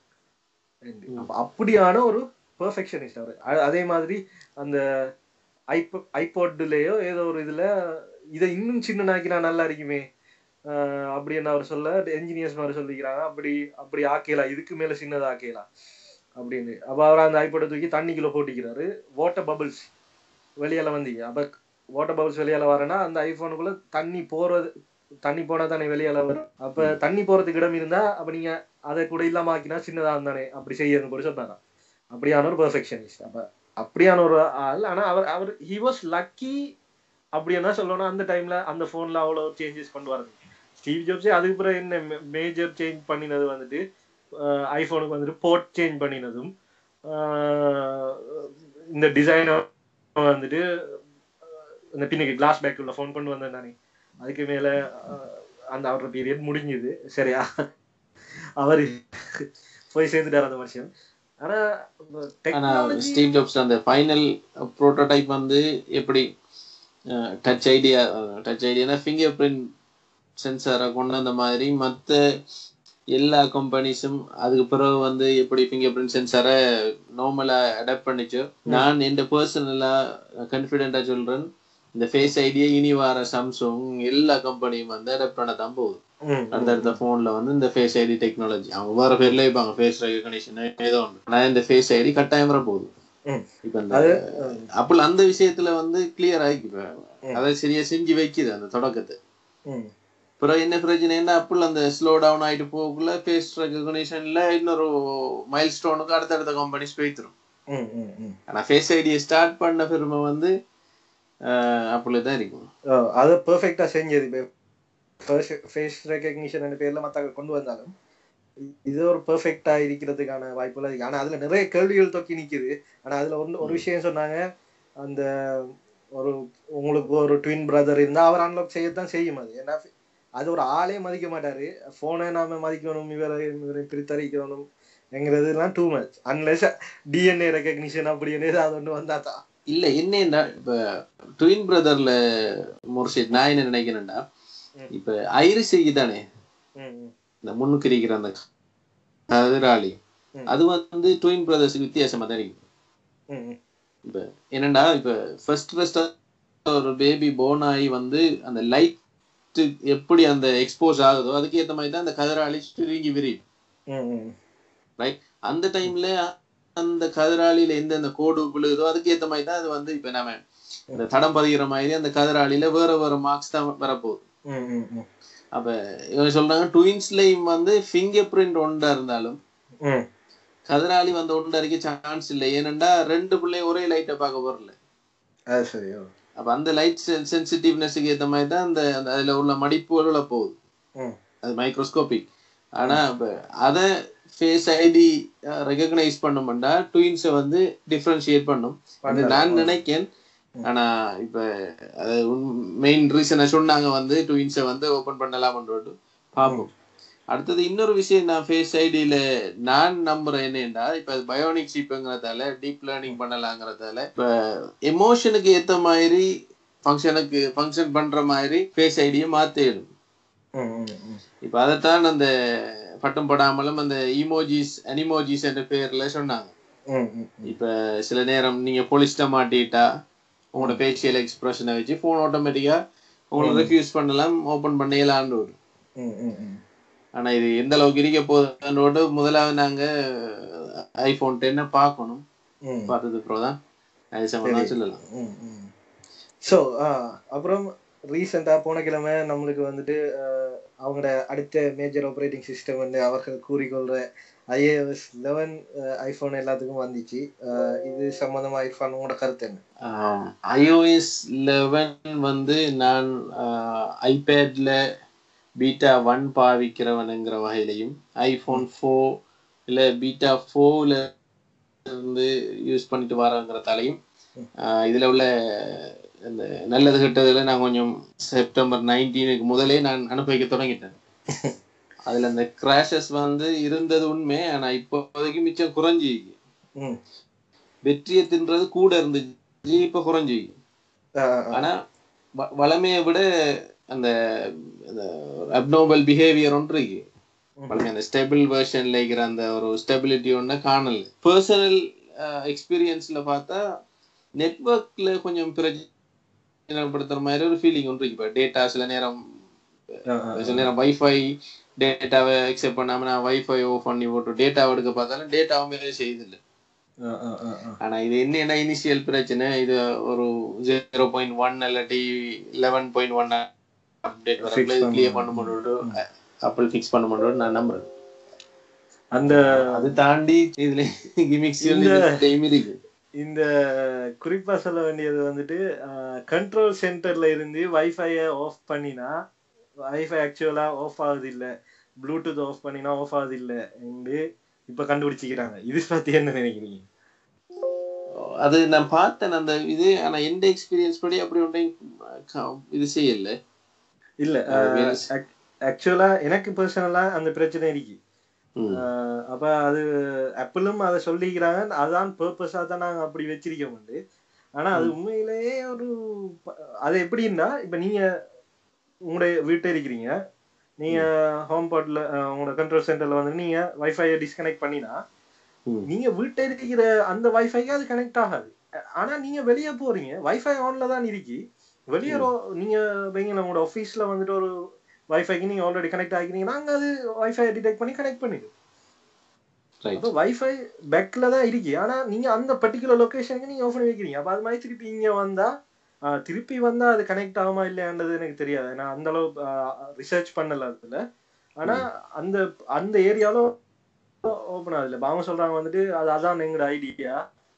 அப்படியான ஒரு பெர்ஃபெக்ஷனிஸ்ட் அவர் அதே மாதிரி அந்த ஐபோ ஐபாட்லயோ ஏதோ ஒரு இதுல இதை இன்னும் சின்னனாக்கினா நல்லா இருக்குமே அப்படின்னு அவர் சொல்ல என்ஜினியர்ஸ் மாதிரி சொல்லிக்கிறாங்க அப்படி அப்படி ஆக்கலாம் இதுக்கு மேல சின்னதா ஆக்கலாம் அப்படின்னு அப்ப அவர் அந்த ஐபாட்டை தூக்கி தண்ணிக்குள்ள போட்டிக்கிறாரு வாட்டர் பபிள்ஸ் வெளியால வந்தீங்க அப்ப வாட்டர் பபிள்ஸ் வெளியால வரேன்னா அந்த ஐபோனுக்குள்ள தண்ணி போறது தண்ணி போனா தானே வெளியால வரும் அப்ப தண்ணி போறதுக்கு இடம் இருந்தா அப்ப நீங்க அதை கூட இல்லாம ஆக்கினா சின்னதா இருந்தானே அப்படி செய்யணும் கூட சொன்னாரா அப்படியான ஒரு பெர்ஃபெக்ஷனிஸ்ட் அப்ப அப்படியான ஒரு ஆள் ஆனா அவர் அவர் ஹி வாஸ் லக்கி அப்படின்னா சொல்லணும் அந்த டைம்ல அந்த போன்ல அவ்வளவு சேஞ்சஸ் கொண்டு வரது ஸ்டீவ் ஜாப்ஸே அதுக்கு பிறகு என்ன மேஜர் சேஞ்ச் பண்ணினது வந்துட்டு ஐபோனுக்கு வந்துட்டு போர்ட் சேஞ்ச் பண்ணினதும் இந்த டிசைன் வந்துட்டு இந்த பின்னுக்கு கிளாஸ் பேக் உள்ள ஃபோன் கொண்டு வந்தேன் நானே அதுக்கு மேல அந்த அவரோட பீரியட் முடிஞ்சுது சரியா அவர் போய் சேர்ந்துட்டார் அந்த வருஷம் ஆனா ஸ்டீவ் ஜாப்ஸ் அந்த ஃபைனல் ப்ரோட்டோடைப் வந்து எப்படி டச் ஐடியா டச் ஐடியானா ஃபிங்கர் பிரிண்ட் சென்சாரை கொண்டு வந்த மாதிரி மற்ற எல்லா கம்பெனிஸும் அதுக்கு பிறகு வந்து எப்படி ஃபிங்கர் பிரிண்ட் சென்சாரை நார்மலா அடாப்ட் பண்ணிச்சோ நான் என் பர்சனலா கான்ஃபிடென்ட்டா சொல்றேன் இந்த ஃபேஸ் ஐடியா இனி வர சாம்சங் எல்லா கம்பெனியும் வந்து அடாப்ட் பண்ண தான் போகுது அடுத்தடுத்த போன்ல வந்து இந்த ஃபேஸ் ஐடி டெக்னாலஜி அவங்க வேற பேர்ல வைப்பாங்க ஃபேஸ் ரெகக்னிஷன் ஏதோ ஒன்று ஆனா இந்த ஃபேஸ் ஐடி கட்டாயம் வர போகுது இப்ப இந்த அப்பள் அந்த விஷயத்துல வந்து கிளியர் ஆகி அதை சரியா செஞ்சு வைக்குது அந்த தொடக்கத்தை பிறகு என்ன பிரச்சனைன்னா அப்புள் அந்த ஸ்லோ டவுன் ஆயிட்டு போகக்குள்ள ஃபேஸ் ரெகக்னிஷன்ல இன்னொரு மைல் ஸ்டோனுக்கு அடுத்தடுத்த கம்பெனிஸ் போய்த்திரும் ஆனா ஃபேஸ் ஐடியை ஸ்டார்ட் பண்ண பெருமை வந்து அப்படி தான் இருக்கும் அதை பெர்ஃபெக்டா செஞ்சது ஃபேஸ் ரெகக்னிஷன் பேர்ல மத்த கொண்டு வந்தாலும் இது ஒரு பெர்ஃபெக்டா இருக்கிறதுக்கான வாய்ப்புகள் இருக்கு ஆனா அதுல நிறைய கேள்விகள் தொக்கி நிக்குது ஆனா அதுல ஒன்று ஒரு விஷயம் சொன்னாங்க அந்த ஒரு உங்களுக்கு ஒரு ட்வின் பிரதர் இருந்தா அவர் அன்லாக் செய்யத்தான் செய்யும் அது ஏன்னா அது ஒரு ஆளே மதிக்க மாட்டாரு போனை நாம மதிக்கணும் இவரை இவரை பிரித்தறிக்கணும் என்கிறதுலாம் too much unless DNA recognition அப்படின்னு ஏதாவது ஒன்று வந்தா தான் இல்ல என்னன்னா இப்ப ட்வின் பிரதர்ல முர்ஷித் நான் என்ன நினைக்கிறேன்டா இப்ப ஐரிஸ் தானே இந்த முன்னுக்கு இருக்கிற அந்த எதிராளி அது வந்து ட்வின் பிரதர்ஸுக்கு வித்தியாசமா தான் இருக்கு இப்ப என்னடா இப்ப ஃபர்ஸ்ட் ஃபர்ஸ்ட் ஒரு பேபி போர்ன் ஆகி வந்து அந்த லைட் எப்படி அந்த எக்ஸ்போஸ் ஆகுதோ அதுக்கு ஏத்த மாதிரி தான் அந்த கதிராளி சுருங்கி விரியும் ம், ம். ரைட் அந்த டைம்ல அந்த கதிராளியில எந்த அந்த கோடு விழுகுதோ அதுக்கு ஏத்த மாதிரி தான் அது வந்து இப்ப நம்ம இந்த தடம் பதிகிற மாதிரி அந்த கதிராளியில வேற வேற மார்க்ஸ் தான் வரப்போகுது ம், ம், ம். அப்ப இவங்க சொல்றாங்க ட்வின்ஸ்லயும் வந்து ஃபிங்கர் பிரிண்ட் ஒன்றா இருந்தாலும் ம். கதிராளி வந்து ஒன்றா இருக்க சான்ஸ் இல்லை ஏனெண்டா ரெண்டு பிள்ளையும் ஒரே லைட்டை பார்க்க போறல அது சரி ஓ. அப்ப அந்த லைட் சென்சிட்டிவ்னஸுக்கு ஏத்த மாதிரி தான் அந்த அந்த அதுல உள்ள மடிப்புகள போகுது ம். அது மைக்ரோஸ்கோபிக் ஆனா இப்ப அத ஃபேஸ் ஐடி ரெகக்னைஸ் பண்ணோம்னா ட்வின்ஸை வந்து டிஃபரன்ஷியேட் பண்ணும் அது நான் நினைக்கேன் ஆனா இப்ப அது மெயின் ரீசனை சொன்னாங்க வந்து ட்வின்ஸை வந்து ஓபன் பண்ணலாம்ன்றது பார்ப்போம் அடுத்தது இன்னொரு விஷயம் நான் ஃபேஸ் ஐடியில நான் நம்புறேன் என்னன்னா இப்ப பயோனிக் ஷிப்புங்கிறதால டீப் லேர்னிங் பண்ணலாங்கிறதால இப்ப எமோஷனுக்கு ஏத்த மாதிரி ஃபங்க்ஷனுக்கு ஃபங்க்ஷன் பண்ற மாதிரி ஃபேஸ் ஐடியை மாத்திடும் ம், ம், ம். இப்ப அதைத்தான் அந்த பட்டம் படாமலும் அந்த இமோஜிஸ் அனிமோஜிஸ் என்ற பேர்ல சொன்னாங்க ம், ம், ம். இப்ப சில நேரம் நீங்க போலீஸ்ட மாட்டிட்டா உங்களோட ஃபேஷியல் எக்ஸ்பிரஷனை வச்சு ஃபோன் ஆட்டோமேட்டிக்கா உங்களை ரெஃப்யூஸ் பண்ணலாம் ஓபன் பண்ணலான்னு ஒரு ம், ம், ம். ஆனா இது எந்த அளவுக்கு இருக்க போகுதுன்றோட முதலாவது நாங்க ஐபோன் டென்னை பார்க்கணும் ம். பார்த்தது அப்புறம் தான் அது சம்பந்தமா சொல்லலாம் ம், ம். ஸோ அப்புறம் ரீசெண்டாக போன கிழமை நம்மளுக்கு வந்துட்டு அஹ், அவங்களோட அடுத்த மேஜர் ஆப்ரேட்டிங் சிஸ்டம் வந்து அவர்கள் கூறிக்கொள்ற ஐஏஎஸ் லெவன் ஐஃபோன் எல்லாத்துக்கும் வந்துச்சு அஹ், இது சம்மந்தமாக ஐஃபோன் உங்களோட கருத்து என்ன ஐஓஎஸ் லெவன் வந்து நான் ஐபேட்ல பீட்டா ஒன் பாவிக்கிறவனுங்கிற வகையிலையும் ஐபோன் ஃபோர் இல்லை பீட்டா ஃபோர்ல இருந்து யூஸ் பண்ணிட்டு வரங்கிறதாலையும் ஆஹ் இதுல உள்ள இந்த நல்லது கெட்டதுல நான் கொஞ்சம் செப்டம்பர் நைன்டீனுக்கு முதலே நான் அனுபவிக்க தொடங்கிட்டேன் அதுல அந்த கிராஷஸ் வந்து இருந்தது உண்மை ஆனா இப்போதைக்கு மிச்சம் குறைஞ்சி ம் வெற்றியை தின்றது கூட இருந்துச்சு இப்ப குறைஞ்சி அஹ், ஆனா வ- வளமையை விட அந்த அப்னோபல் பிஹேவியர் ஒன்று இருக்கு வளமை அந்த ஸ்டெபிள் வெர்ஷன்ல இருக்கிற அந்த ஒரு ஸ்டெபிலிட்டி ஒன்று காணல பர்சனல் எக்ஸ்பீரியன்ஸ்ல பார்த்தா நெட்ஒர்க்ல கொஞ்சம் பிரச்சனைப்படுத்துற மாதிரி ஒரு ஃபீலிங் ஒன்று இருக்கு இப்போ டேட்டா சில நேரம் அஹ், அஹ். சில நேரம் வைஃபை டேட்டாவை அக்செப்ட் பண்ணாம நான் வைஃபை ஓஃப் பண்ணி போட்டு டேட்டா எடுக்க பார்த்தாலும் டேட்டாவும் வேலை செய்யுது அஹ், அஹ், அஹ், அஹ். ஆனா இது என்ன இனிஷியல் பிரச்சனை இது ஒரு ஜீரோ பாயிண்ட் ஒன் இல்லாட்டி eleven point one update Fix வரக்குள்ள பண்ணணும். கிளியர் பண்ண முடியும் ஆப்பிள் ஃபிக்ஸ் பண்ண முடியும் நான் நம்புறேன் அந்த அது தாண்டி இதுல கிமிக்ஸ் டைம் இருக்கு இந்த குறிப்பா சொல்ல வேண்டியது வந்துட்டு கண்ட்ரோல் சென்டர்ல இருந்து வைஃபையை ஆஃப் பண்ணினா வைஃபை ஆக்சுவலா ஆஃப் ஆகுது இல்ல ப்ளூடூத் ஆஃப் பண்ணினா ஆஃப் ஆகுது இல்ல என்று இப்ப கண்டுபிடிச்சிக்கிறாங்க இது பத்தி என்ன நினைக்கிறீங்க அது நான் பார்த்தேன் அந்த இது ஆனா எந்த எக்ஸ்பீரியன்ஸ் படி அப்படி ஒன்றையும் க- இது செய்யல இல்ல ஆக்சுவலா எனக்கு பர்சனலா அந்த பிரச்சனை இருக்கு ம். அஹ் அப்ப அது ஆப்பிளும் அதை சொல்லிக்கிறாங்க அதான் பர்பஸா தான் நாங்க அப்படி வச்சிருக்கோம் வந்து ஆனா அது உண்மையிலேயே ஒரு ப- அது எப்படின்னா இப்ப நீங்க உங்களுடைய வீட்டை இருக்கிறீங்க நீங்க ஹோம் பாட்ல உங்களோட கண்ட்ரோல் சென்டர்ல வந்து நீங்க வைஃபையை டிஸ்கனெக்ட் பண்ணினா ம். நீங்க வீட்டை இருக்கிற அந்த வைஃபைக்கு அது கனெக்ட் ஆகாது அ- ஆனா நீங்க வெளியே போறீங்க வைஃபை ஆன்ல தான் இருக்கு வெளியே ரோ- நீங்க வைங்களேன் உங்களோட ஆஃபீஸ்ல வந்துட்டு ஒரு வைஃபைக்கு நீங்க ஆல்ரெடி கனெக்ட் ஆகிக்கிறீங்கன்னா அங்க அது வைஃபை டிடெக்ட் பண்ணி கனெக்ட் பண்ணிடும் Right. அப்போ வைஃபை பேக்ல தான் இருக்கு ஆனா நீங்க அந்த பர்டிகுலர் லொகேஷனுக்கு நீங்க ஓபன் வைக்கிறீங்க அப்ப அது மாதிரி திருப்பி இங்க வந்தா ஆ, திருப்பி வந்தா அது கனெக்ட் ஆகுமா இல்லையான்றது எனக்கு தெரியாது நான் அந்த அளவு ரிசர்ச் பண்ணல அதுல ஆனா அந்த அந்த ஏரியால ஓபன் ஆகுது இல்ல அவங்க சொல்றாங்க வந்துட்டு அது அதான் எங்களோட ஐடியா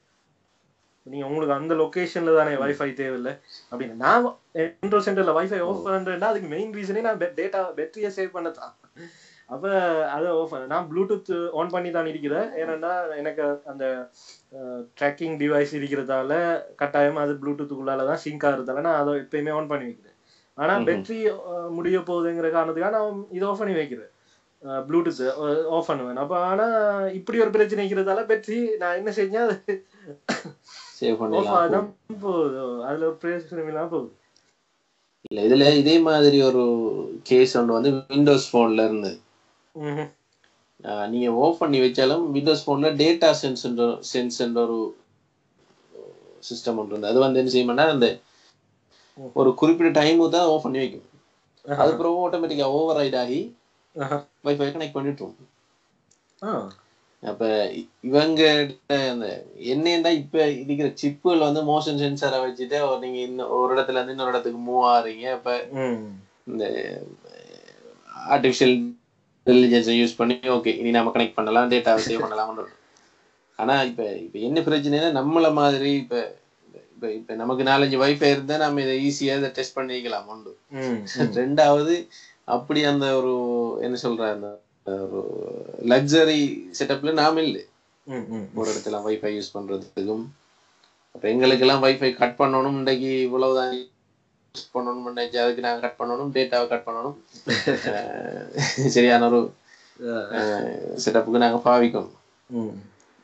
நீங்க உங்களுக்கு அந்த லொகேஷன்ல தானே வைஃபை தேவையில்லை அப்படின்னு நான் கண்ட்ரோல் சென்டர்ல வைஃபை ஆஃப் பண்றேன்னா அதுக்கு மெயின் ரீசனே நான் டேட்டா பேட்டரியை சேவ் பண்ணதான் அப்ப அதை ஆஃப் நான் ப்ளூடூத் ஆன் பண்ணி தான் இருக்கிறேன் ஏன்னா எனக்கு அந்த ட்ராக்கிங் டிவைஸ் இருக்கிறதால கட்டாயம் அது ப்ளூடூத்துக்குள்ளால தான் சிங்க் ஆகுறதால நான் அதை எப்பயுமே ஆன் பண்ணி வைக்கிறேன் ஆனா ம்ஹும். பேட்டரி முடிய போகுதுங்கிற காரணத்துக்காக நான் இது ஆஃப் பண்ணி வைக்கிறேன் ப்ளூடூத் ஆஃப் பண்ணுவேன் அப்ப ஆனா இப்படி ஒரு பிரச்சனை இருக்கிறதால பேட்டரி நான் என்ன செஞ்சேன் அது சேவ் ஆஃப் பண்ணலாம் ஆதான் போகுது அதுல ஒரு பிரச்சனை இல்லாம போகுது இல்ல இதுல இதே மாதிரி ஒரு கேஸ் ஒன்று வந்து விண்டோஸ் போன்ல இருந்து ம்ஹும். ஆஹ் நீங்க ஓப் பண்ணி வச்சாலும் விண்டோஸ் போன்ல டேட்டா சென்ஸ் சென்ஸ் ஒரு சிஸ்டம் ஒன்று இருந்து அது வந்து என்ன செய்யும்னா அந்த ஒரு குறிப்பிட்ட டைமுக்கு தான் ஆஃப் பண்ணி வைக்கும் அதுக்கப்புறம் ஆட்டோமேட்டிக்கா ஓவர் ரைட் ஆகி வைஃபை கனெக்ட் பண்ணிட்டுரும் ஆ அப்ப இ- இவங்க அந்த என்னன்னா இப்ப இருக்கிற சிப்புகள் வந்து மோஷன் சென்சாரை வச்சுட்டு ஒரு நீங்க இன்னும் ஒரு இடத்துல இருந்து இன்னொரு இடத்துக்கு மூவ் ஆறீங்க அப்ப ம் இந்த ஆர்டிஃபிஷியல் இன்டெலிஜென்ஸை யூஸ் பண்ணி ஓகே இனி நாம கனெக்ட் பண்ணலாம் டேட்டாவை சேவ் பண்ணலாம்னு ஆனா இப்ப இப்ப என்ன பிரச்சனைனா நம்மள மாதிரி இப்ப இப்ப இப்ப நமக்கு நாலஞ்சு வைஃபை இருந்தா நம்ம இதை ஈஸியா இதை டெஸ்ட் பண்ணிக்கலாம் உண்டு ம் ரெண்டாவது அப்படி அந்த ஒரு என்ன சொல்ற அந்த ஒரு லக்ஸரி செட்டப்ல நாம இல்லை ம் ம் ஒரு இடத்துல வைஃபை யூஸ் பண்றதுக்கும் அப்ப எங்களுக்கெல்லாம் வைஃபை கட் பண்ணணும் இன்றைக்கு இவ்வளவுதான் யூஸ் பண்ணணும் நினைச்சு அதுக்கு நாங்க கட் பண்ணணும் டேட்டாவை கட் பண்ணணும் அஹ் சரியான ஒரு செட்டப்புக்கு நாங்க பாவிக்கணும் ம்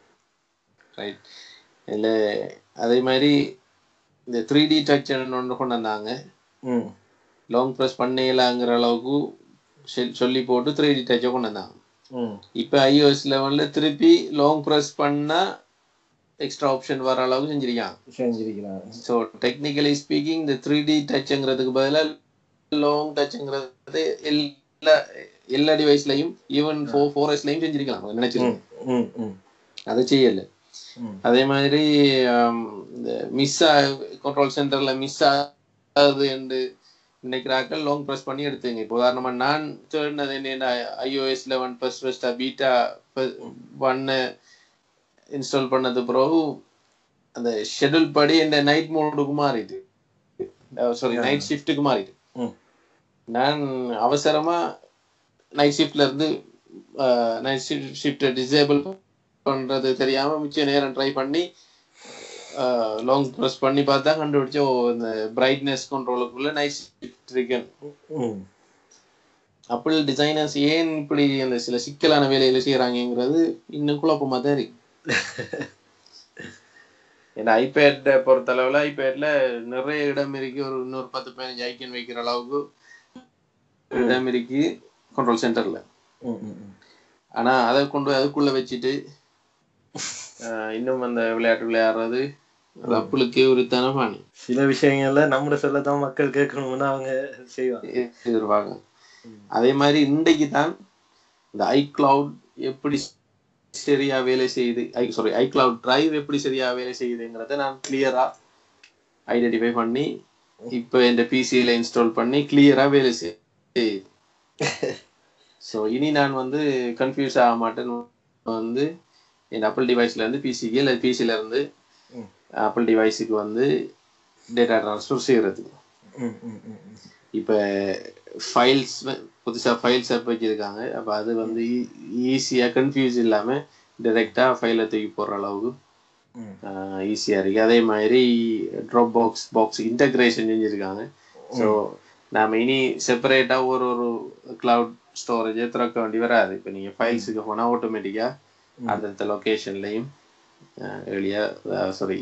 ரைட் இல்ல அதே மாதிரி இந்த த்ரீ டி டச் ஒன்று கொண்டு வந்தாங்க ம் லாங் ப்ரெஸ் பண்ணலாங்கிற அளவுக்கு சொல்- சொல்லி போட்டு த்ரீ டி டச்சை கொண்டு வந்தாங்க ம் இப்போ ஐஓஎஸ் லெவல்ல திருப்பி லாங் ப்ரெஸ் பண்ணா எக்ஸ்ட்ரா ஆப்ஷன் வர அளவுக்கு செஞ்சிருக்காங்க செஞ்சிருக்கிறாங்க ஸோ டெக்னிக்கலி ஸ்பீக்கிங் இந்த த்ரீ டி டச்ங்கிறதுக்கு பதிலாக லாங் டச்ங்கிறது எல்லா எல்லா டிவைஸ்லையும் ஈவன் ஃபோர் ஃபோர் எஸ்லையும் செஞ்சிருக்கலாம் நினைச்சிருக்கேன் ம் ம் அதை செய்யல ம் அதே மாதிரி ஆம், இந்த மிஸ் கண்ட்ரோல் சென்டர்ல மிஸ் ஆகுது என்று நினைக்கிறாக்கள் லாங் ப்ரெஸ் பண்ணி எடுத்துங்க இப்போ உதாரணமா நான் சொன்னது என்ன ஐஓஎஸ் லெவன் ஃபர்ஸ்ட் ஃபர்ஸ்டா பீட்டா ஒன்னு இன்ஸ்டால் பண்ணது பிறகு அந்த ஷெட்யூல் படி இந்த நைட் மோடுக்கு மாறிது சாரி நைட் ஷிஃப்ட்டுக்கு மாறிது ம் நான் அவசரமா நைட் ஷிஃப்ட்ல இருந்து நைட் ஷிஃப்ட்டை டிசேபிள் பண்றது தெரியாம மிச்ச நேரம் ட்ரை பண்ணி லாங் ப்ரெஸ் பண்ணி பார்த்தா கண்டுபிடிச்ச ஓ இந்த பிரைட்னஸ் கண்ட்ரோலுக்குள்ள நைட் ஷிஃப்ட் இருக்கேன் ம் ஆப்பிள் டிசைனர்ஸ் ஏன் இப்படி அந்த சில சிக்கலான வேலைகளை செய்யறாங்கங்கிறது இன்னும் குழப்பமா தான் இருக்கு ஏன்னா ஐபேட்டை பொறுத்தளவுல ஐபேட்ல நிறைய இடம் இருக்கு ஒரு இன்னொரு பத்து பதினஞ்சு ஐக்கன் வைக்கிற அளவுக்கு இடம் இருக்கு கண்ட்ரோல் சென்டர்ல ம் ம் ம் ஆனா அதை கொண்டு போய் அதுக்குள்ள வச்சுட்டு ஆஹ் இன்னும் அந்த விளையாட்டு விளையாடுறது அது அப்புளுக்கே ஒரு தனமானி சில விஷயங்கள்ல நம்மள சொல்லத்தான் மக்கள் கேட்கணும்னு அவங்க செய்வாங்க எதிர்பார்க்க அதே மாதிரி இன்றைக்கு தான் இந்த ஐக்ளவுட் எப்படி சரியா வேலை செய்யுது ஐ சாரி ஐக்ளவுட் டிரைவ் எப்படி சரியா வேலை செய்யுதுங்கிறத நான் கிளியரா ஐடென்டிஃபை பண்ணி இப்போ இந்த பிசியில இன்ஸ்டால் பண்ணி கிளியரா வேலை செய்யுது ஸோ இனி நான் வந்து கன்ஃபியூஸ் ஆக மாட்டேன்னு வந்து என் ஆப்பிள் டிவைஸ்ல இருந்து பிசிக்கு இல்லை பிசில இருந்து ம். ஆப்பிள் டிவைஸுக்கு வந்து டேட்டா ட்ரான்ஸ்ஃபர் செய்யறது ம் ம் ம் ம் இப்போ ஃபைல்ஸ் புதுசாக ஃபைல்ஸ் ஆப் வச்சிருக்காங்க அப்போ அது வந்து ஈஸியாக கன்ஃபியூஸ் இல்லாமல் டைரெக்டாக ஃபைலை தூக்கி போடுற அளவுக்கு ம் ஈஸியாக இருக்குது அதே மாதிரி ட்ராப் பாக்ஸ் பாக்ஸ் இன்டகிரேஷன் செஞ்சுருக்காங்க ஸோ நாம இனி செப்பரேட்டாக ஒரு ஒரு கிளவுட் ஸ்டோரேஜை திறக்க வேண்டி வராது இப்போ நீங்கள் ஃபைல்ஸுக்கு போனால் ஆட்டோமேட்டிக்காக அடுத்தடுத்த லொக்கேஷன்லையும் எளியாக சாரி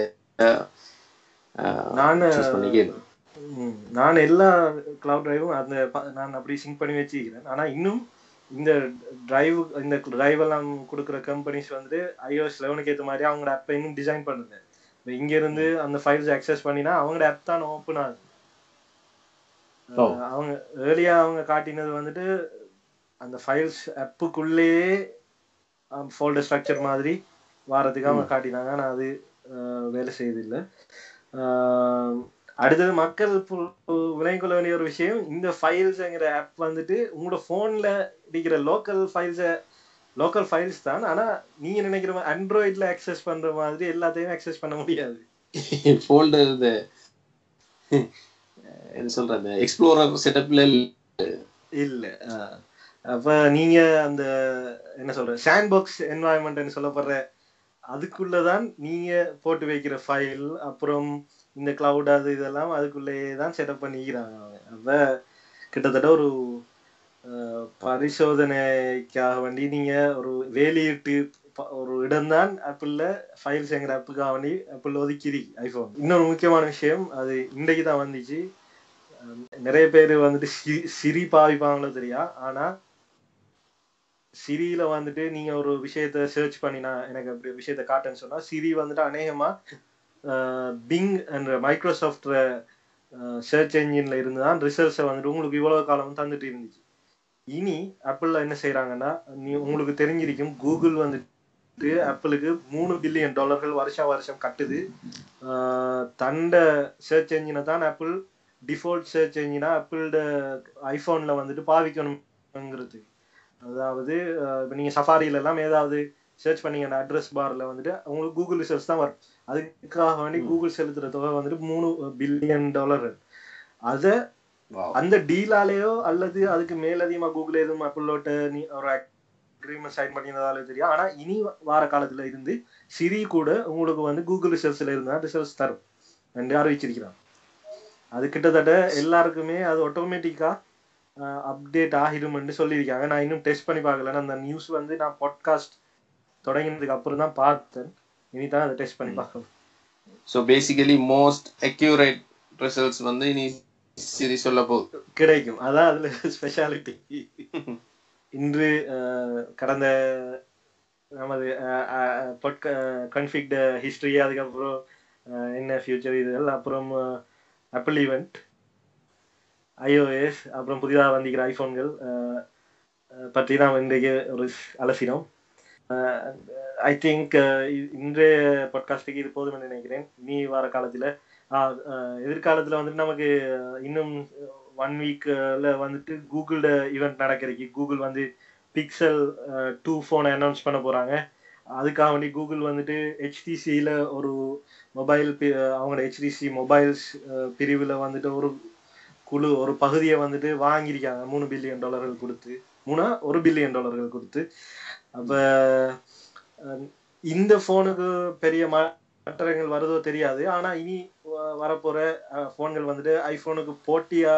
ஈஸியாக நான் சூஸ் பண்ணிக்கலாம் ம், நான் எல்லா கிளவுட் டிரைவும் அந்த ப- நான் அப்படி சிங்க் பண்ணி வச்சிருக்கிறேன் ஆனா இன்னும் இந்த டிரைவ் இந்த டிரைவ் எல்லாம் கொடுக்குற கம்பெனிஸ் வந்து ஐஓஎஸ் லெவனுக்கு ஏற்ற மாதிரி அவங்களோட ஆப்பை இன்னும் டிசைன் பண்ணுது இப்போ இங்க இருந்து அந்த ஃபைல்ஸ் அக்சஸ் பண்ணினா அவங்களோட ஆப் தான் ஓப்பன் ஆகுது ஓ. அஹ் அவங்க ஏர்லியா அவங்க காட்டினது வந்துட்டு அந்த ஃபைல்ஸ் ஆப்புக்குள்ளேயே ஃபோல்டர் ஸ்ட்ரக்சர் மாதிரி வாரத்துக்கு அவங்க காட்டினாங்க ஆனா அது அஹ், வேலை செய்யறதில்லை ஆஹ் அடுத்தது மக்கள் பு- விளங்கிக் கொள்ள வேண்டிய ஒரு விஷயம் இந்த ஃபைல்ஸ்ங்கிற ஆப் வந்துட்டு உங்களோட போன்ல இருக்கிற லோக்கல் ஃபைல்ஸை லோக்கல் ஃபைல்ஸ் தான் ஆனா நீங்க நினைக்கிற மாதிரி ஆண்ட்ராய்ட்ல அக்சஸ் பண்ற மாதிரி எல்லாத்தையும் அக்சஸ் பண்ண முடியாது ஃபோல்டர் இந்த என்ன சொல்றது எக்ஸ்ப்ளோரர் செட்டப்ல இல்ல ஆஹ். அப்ப நீங்க அந்த என்ன சொல்ற சாண்ட் பாக்ஸ் என்வாயன்மெண்ட் சொல்லப்படுற அதுக்குள்ளதான் நீங்க போட்டு வைக்கிற ஃபைல் அப்புறம் இந்த கிளவுட் அது இதெல்லாம் அதுக்குள்ளேயே தான் செட்டப் பண்ணிக்கிறாங்க அவங்க அப்ப கிட்டத்தட்ட ஒரு ஆஹ், பரிசோதனைக்காக வேண்டி நீங்க ஒரு வேலியிட்டு ப- ஒரு இடம்தான் ஆப்பிள்ல ஃபைல்ஸ்ங்கிற ஆப்புக்காக வேண்டி ஆப்பிள் ஒதுக்கிது ஐபோன் இன்னொரு முக்கியமான விஷயம் அது இன்றைக்கு தான் வந்துச்சு அஹ் நிறைய பேர் வந்துட்டு சிரி சிரி பாவிப்பாங்களோ தெரியா ஆனா சிரியில வந்துட்டு நீங்க ஒரு விஷயத்த சர்ச் பண்ணினா எனக்கு அப்படி ஒரு விஷயத்த காட்டுன்னு சொன்னா சிரி வந்துட்டு அநேகமா பிங் என்ற மைக்ரோசாஃப்ட் சர்ச் என்ஜின்ல இருந்து தான் ரிசல்ட்ஸை வந்துட்டு உங்களுக்கு இவ்வளவு காலம் தந்துட்டு இருந்துச்சு இனி ஆப்பிள்ல என்ன செய்யறாங்கன்னா நீ உங்களுக்கு தெரிஞ்சிருக்கும் கூகுள் வந்துட்டு ஆப்பிளுக்கு மூணு பில்லியன் டாலர்கள் வருஷம் வருஷம் கட்டுது ஆஹ் தண்ட சர்ச் என்ஜினை தான் ஆப்பிள் டிஃபால்ட் சர்ச் என்ஜினா ஆப்பிளோட ஐபோன்ல வந்துட்டு பாவிக்கணுங்கிறது அதாவது ஆஹ் இப்ப நீங்க சஃபாரில எல்லாம் ஏதாவது சர்ச் பண்ணீங்கன்னா அட்ரஸ் பார்ல வந்துட்டு உங்களுக்கு கூகுள் ரிசல்ட்ஸ் தான் வரும் அதுக்காக வேண்டி கூகுள் செலுத்துற தொகை வந்துட்டு மூணு பில்லியன் டாலர் அத அந்த டீலாலேயோ அல்லது அதுக்கு மேலதிகமா கூகுள் எதுவும் ஆப்பிளோட்ட நீ ஒரு அக்ரிமெண்ட் சைன் பண்ணியிருந்தாலும் தெரியும் ஆனா இனி வார காலத்துல இருந்து சிரி கூட உங்களுக்கு வந்து கூகுள் ரிசல்ட்ஸ்ல இருந்தா ரிசல்ட்ஸ் தரும் என்று அறிவிச்சிருக்கிறான் அது கிட்டத்தட்ட எல்லாருக்குமே அது ஆட்டோமேட்டிக்கா அப்டேட் ஆகிடும்னு சொல்லியிருக்காங்க நான் இன்னும் டெஸ்ட் பண்ணி பார்க்கல அந்த நியூஸ் வந்து நான் பாட்காஸ்ட் தொடங்கினதுக்கு அப்புறம் தான் பார்த்தேன் இனி தான் அதை டெஸ்ட் பண்ணி பார்க்கணும் so basically most accurate results வந்து இனி சிரி சொல்ல போகுது கிடைக்கும் அதான் அதுல ஸ்பெஷாலிட்டி இன்று அஹ், கடந்த நமது கன்ஃபிக்ட ஹிஸ்டரி அதுக்கப்புறம் அஹ், என்ன ஃபியூச்சர் இதுகள் அப்புறம் ஆப்பிள் ஈவெண்ட் ஐஓஎஸ் அப்புறம் புதிதாக வந்திருக்கிற ஐஃபோன்கள் பற்றி நாம் இன்றைக்கு ஒரு அலசினோம் ஐ திங்க் இன்றைய பாட்காஸ்டுக்கு இது போதும் என்று நினைக்கிறேன் இனி வார காலத்தில் எதிர்காலத்தில் வந்துட்டு நமக்கு அஹ், இன்னும் ஒன் வீக்ல வந்துட்டு கூகுளோட ஈவெண்ட் நடக்கிறதுக்கு கூகுள் வந்து பிக்சல் டூ ஃபோனை அனௌன்ஸ் பண்ண போறாங்க அதுக்காக வேண்டி கூகுள் வந்துட்டு ஹெச்டிசியில் ஒரு மொபைல் அவங்களோட ஹெச்டிசி மொபைல்ஸ் பிரிவில் வந்துட்டு ஒரு குழு ஒரு பகுதியை வந்துட்டு வாங்கியிருக்காங்க மூணு பில்லியன் டாலர்கள் கொடுத்து மூணா ஒரு பில்லியன் டாலர்கள் கொடுத்து அப்ப அஹ், இந்த ஃபோனுக்கு பெரிய மாற்றங்கள் வருதோ தெரியாது ஆனா இனி வ- வரப்போற ஃபோன்கள் வந்துட்டு ஐபோனுக்கு போட்டியா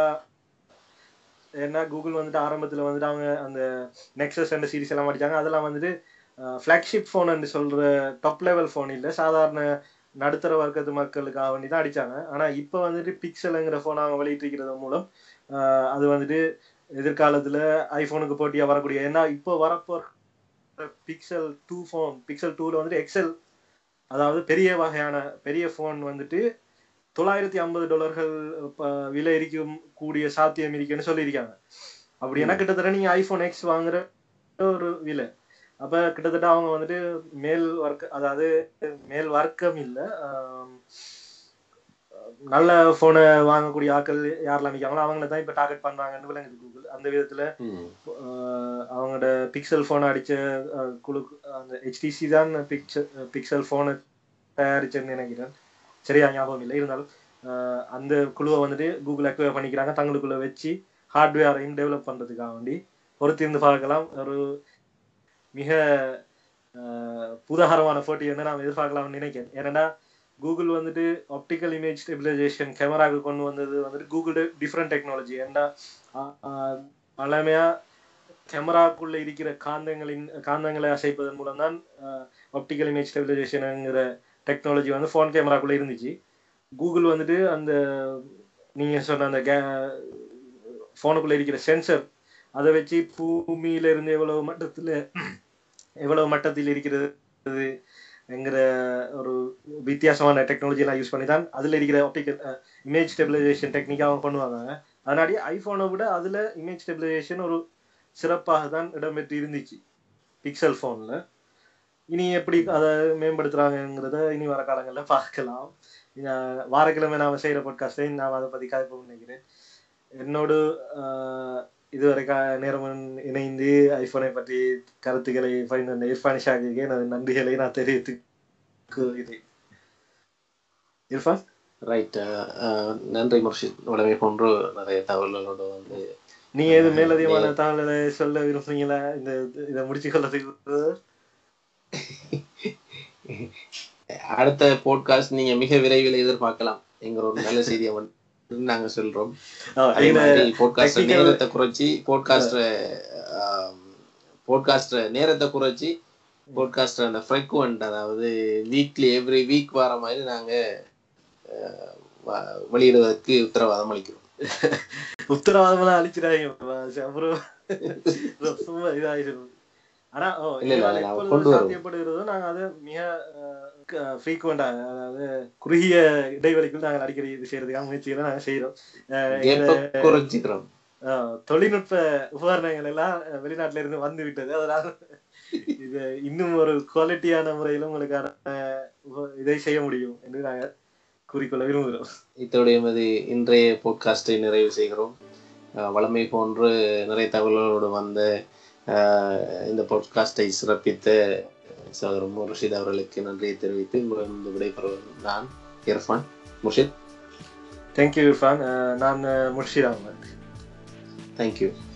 ஏன்னா கூகுள் வந்துட்டு ஆரம்பத்துல வந்துட்டு அவங்க அந்த நெக்ஸஸ் என்ற சீரிஸ் எல்லாம் அடிச்சாங்க அதெல்லாம் வந்துட்டு ஃபிளாக்ஷிப் ஃபோன் சொல்ற டாப் லெவல் ஃபோன் இல்ல சாதாரண நடுத்தர வர்க்கத்து மக்களுக்காக வேண்டி தான் அடிச்சாங்க ஆனா இப்போ வந்துட்டு பிக்சலுங்கிற ஃபோன் அவங்க வெளியிட்டிருக்கிறது மூலம் ஆஹ் அது வந்துட்டு எதிர்காலத்துல ஐபோனுக்கு போட்டியா வரக்கூடிய ஏன்னா இப்போ வரப்போற பிக்சல் டூ ஃபோன் பிக்சல் டூல வந்துட்டு எக்ஸல் அதாவது பெரிய வகையான பெரிய ஃபோன் வந்துட்டு தொள்ளாயிரத்தி ஐம்பது டாலர்கள் ப- விலை இருக்கும் கூடிய சாத்தியம் இருக்குன்னு சொல்லியிருக்காங்க அப்படின்னா கிட்டத்தட்ட நீங்க ஐபோன் எக்ஸ் வாங்குற ஒரு விலை அப்ப கிட்டத்தட்ட அவங்க வந்துட்டு மேல் வர்க்க அதாவது மேல் வர்க்கம் இல்ல ஆம், நல்ல போனை வாங்கக்கூடிய ஆட்கள் யாரெல்லாம் நிற்காங்களோ அவங்கள தான் இப்ப டார்கெட் பண்றாங்கன்னு விளங்குது கூகுள் அந்த விதத்துல ஆஹ் அவங்களோட பிக்சல் போன் அடிச்ச ஆஹ் குழு அந்த ஹெச்டிசி தான் பிக்சல் பிக்சல் போனை தயாரிச்சேன்னு நினைக்கிறேன் சரியா ஞாபகம் இல்லை இருந்தாலும் ஆஹ் அந்த குழுவை வந்துட்டு கூகுள் அக்வயர் பண்ணிக்கிறாங்க தங்களுக்குள்ள வச்சு ஹார்ட்வேரையும் டெவலப் பண்றதுக்காக வேண்டி பொறுத்திருந்து பார்க்கலாம் ஒரு மிக ஆஹ் பூதாகரமான போட்டி வந்து நாம் எதிர்பார்க்கலாம்னு நினைக்கிறேன் ஏன்னா கூகுள் வந்துட்டு ஆப்டிக்கல் இமேஜ் ஸ்டெபிலைசேஷன் கேமராக்கு கொண்டு வந்தது வந்துட்டு கூகுள் டிஃப்ரெண்ட் டெக்னாலஜி ஏன்னா ஆஹ் ஆஹ் பழமையா கேமராக்குள்ள இருக்கிற காந்தங்களின் காந்தங்களை அசைப்பதன் மூலம் தான் ஆப்டிக்கல் இமேஜ் ஸ்டெபிலைசேஷனுங்கிற டெக்னாலஜி வந்து ஃபோன் கேமராக்குள்ள இருந்துச்சு கூகுள் வந்துட்டு அந்த நீங்க சொன்ன அந்த ஃபோனுக்குள்ள இருக்கிற சென்சர் அதை வச்சு பூமியில இருந்து எவ்வளவு மட்டத்துல எவ்வளவு மட்டத்தில் இருக்கிறது என்கிற ஒரு வித்தியாசமான டெக்னாலஜி எல்லாம் யூஸ் பண்ணி தான் அதுல இருக்கிற ஆப்டிக்கல் இமேஜ் ஸ்டெபிலைசேஷன் டெக்னிக் அவங்க பண்ணுவாங்க அதனாடி ஐபோனை விட அதுல இமேஜ் ஸ்டெபிலைசேஷன் ஒரு சிறப்பாக தான் இடம்பெற்று இருந்துச்சு பிக்சல் ஃபோன்ல இனி எப்படி அதை மேம்படுத்துறாங்கிறத இனி வர காலங்களில் பார்க்கலாம் இத- வாரக்கிழமை நாம செய்யற பாட்காஸ்டை நான் அதை பத்தி கதைப்போம் நினைக்கிறேன் என்னோடு ஆஹ், இதுவரை கா- நேரம் இணைந்து ஐபோனை பற்றி கருத்துக்களை பகிர்ந்து வந்த இர்ஃபான் ஷாக்கு எனது நன்றிகளை நான் தெரிவித்துக் கொள்கிறேன் இர்ஃபான் ரைட் நன்றி முர்ஷித் உடனே போன்று நிறைய தகவல்களோட வந்து நீ எது மேலதிகமான தகவல்களை சொல்ல விரும்புறீங்களா இந்த இதை முடிச்சு கொள்ளதுக்கு அடுத்த போட்காஸ்ட் நீங்க மிக விரைவில் எதிர்பார்க்கலாம் என்கிற ஒரு நல்ல செய்தியை மட்டும் நாங்க சொல்றோம் ஆஹ், அதே இதுல மாதிரி போட்காஸ்ட் technical- நேரத்தை குறைச்சி போட்காஸ்ட் போட்காஸ்ட் நேரத்தை குறைச்சி போட்காஸ்ட் அந்த ஃப்ரெக்வெண்ட் அதாவது வீக்லி எவ்ரி வீக் வர மாதிரி நாங்க அஹ், வ- வெளியிடுவதற்கு உத்தரவாதம் அளிக்கிறோம் உத்தரவாதமெல்லாம் அழிச்சிடாதீங்க அப்புறம் சும்மா இதாயிடும் ஆனா ஓ, இல்ல, இல்ல, எங்களால நான் எப்பொழுது கொண்டு வருவோம். சாத்தியப்படுகிறதோ நாங்க அதை மிக ஃப்ரீக்வெண்டாக அதாவது குறுகிய இடைவெளிக்குள் நாங்கள் அடிக்கடி இது செய்யறதுக்காக முயற்சிகளை நாங்க செய்யறோம் அஹ் கேப்ப குறைச்சிக்கிறோம் அஹ் தொழில்நுட்ப உபகரணங்கள் எல்லாம் வெளிநாட்டுல இருந்து வந்து விட்டது அதனால இது இன்னும் ஒரு குவாலிட்டியான முறையில உங்களுக்கான அஹ், உப- இதை செய்ய முடியும் என்று நாங்க கூறிக்கொள்ள விரும்புகிறோம் இத்தோடைய எமது இன்றைய போட்காஸ்டை நிறைவு செய்கிறோம் அஹ் வளமை போன்று நிறைய தகவல்களோடு வந்த அஹ், இந்த போட்காஸ்டை சிறப்பித்த சகோதரர் முர்ஷித் அவர்களுக்கு நன்றியை தெரிவித்து உங்களிடம் விடைபெறுவது நான் இர்ஃபான் முர்ஷித் தேங்க்யூ இர்ஃபான் அஹ், நான் முர்ஷித் அகமது தேங்க்யூ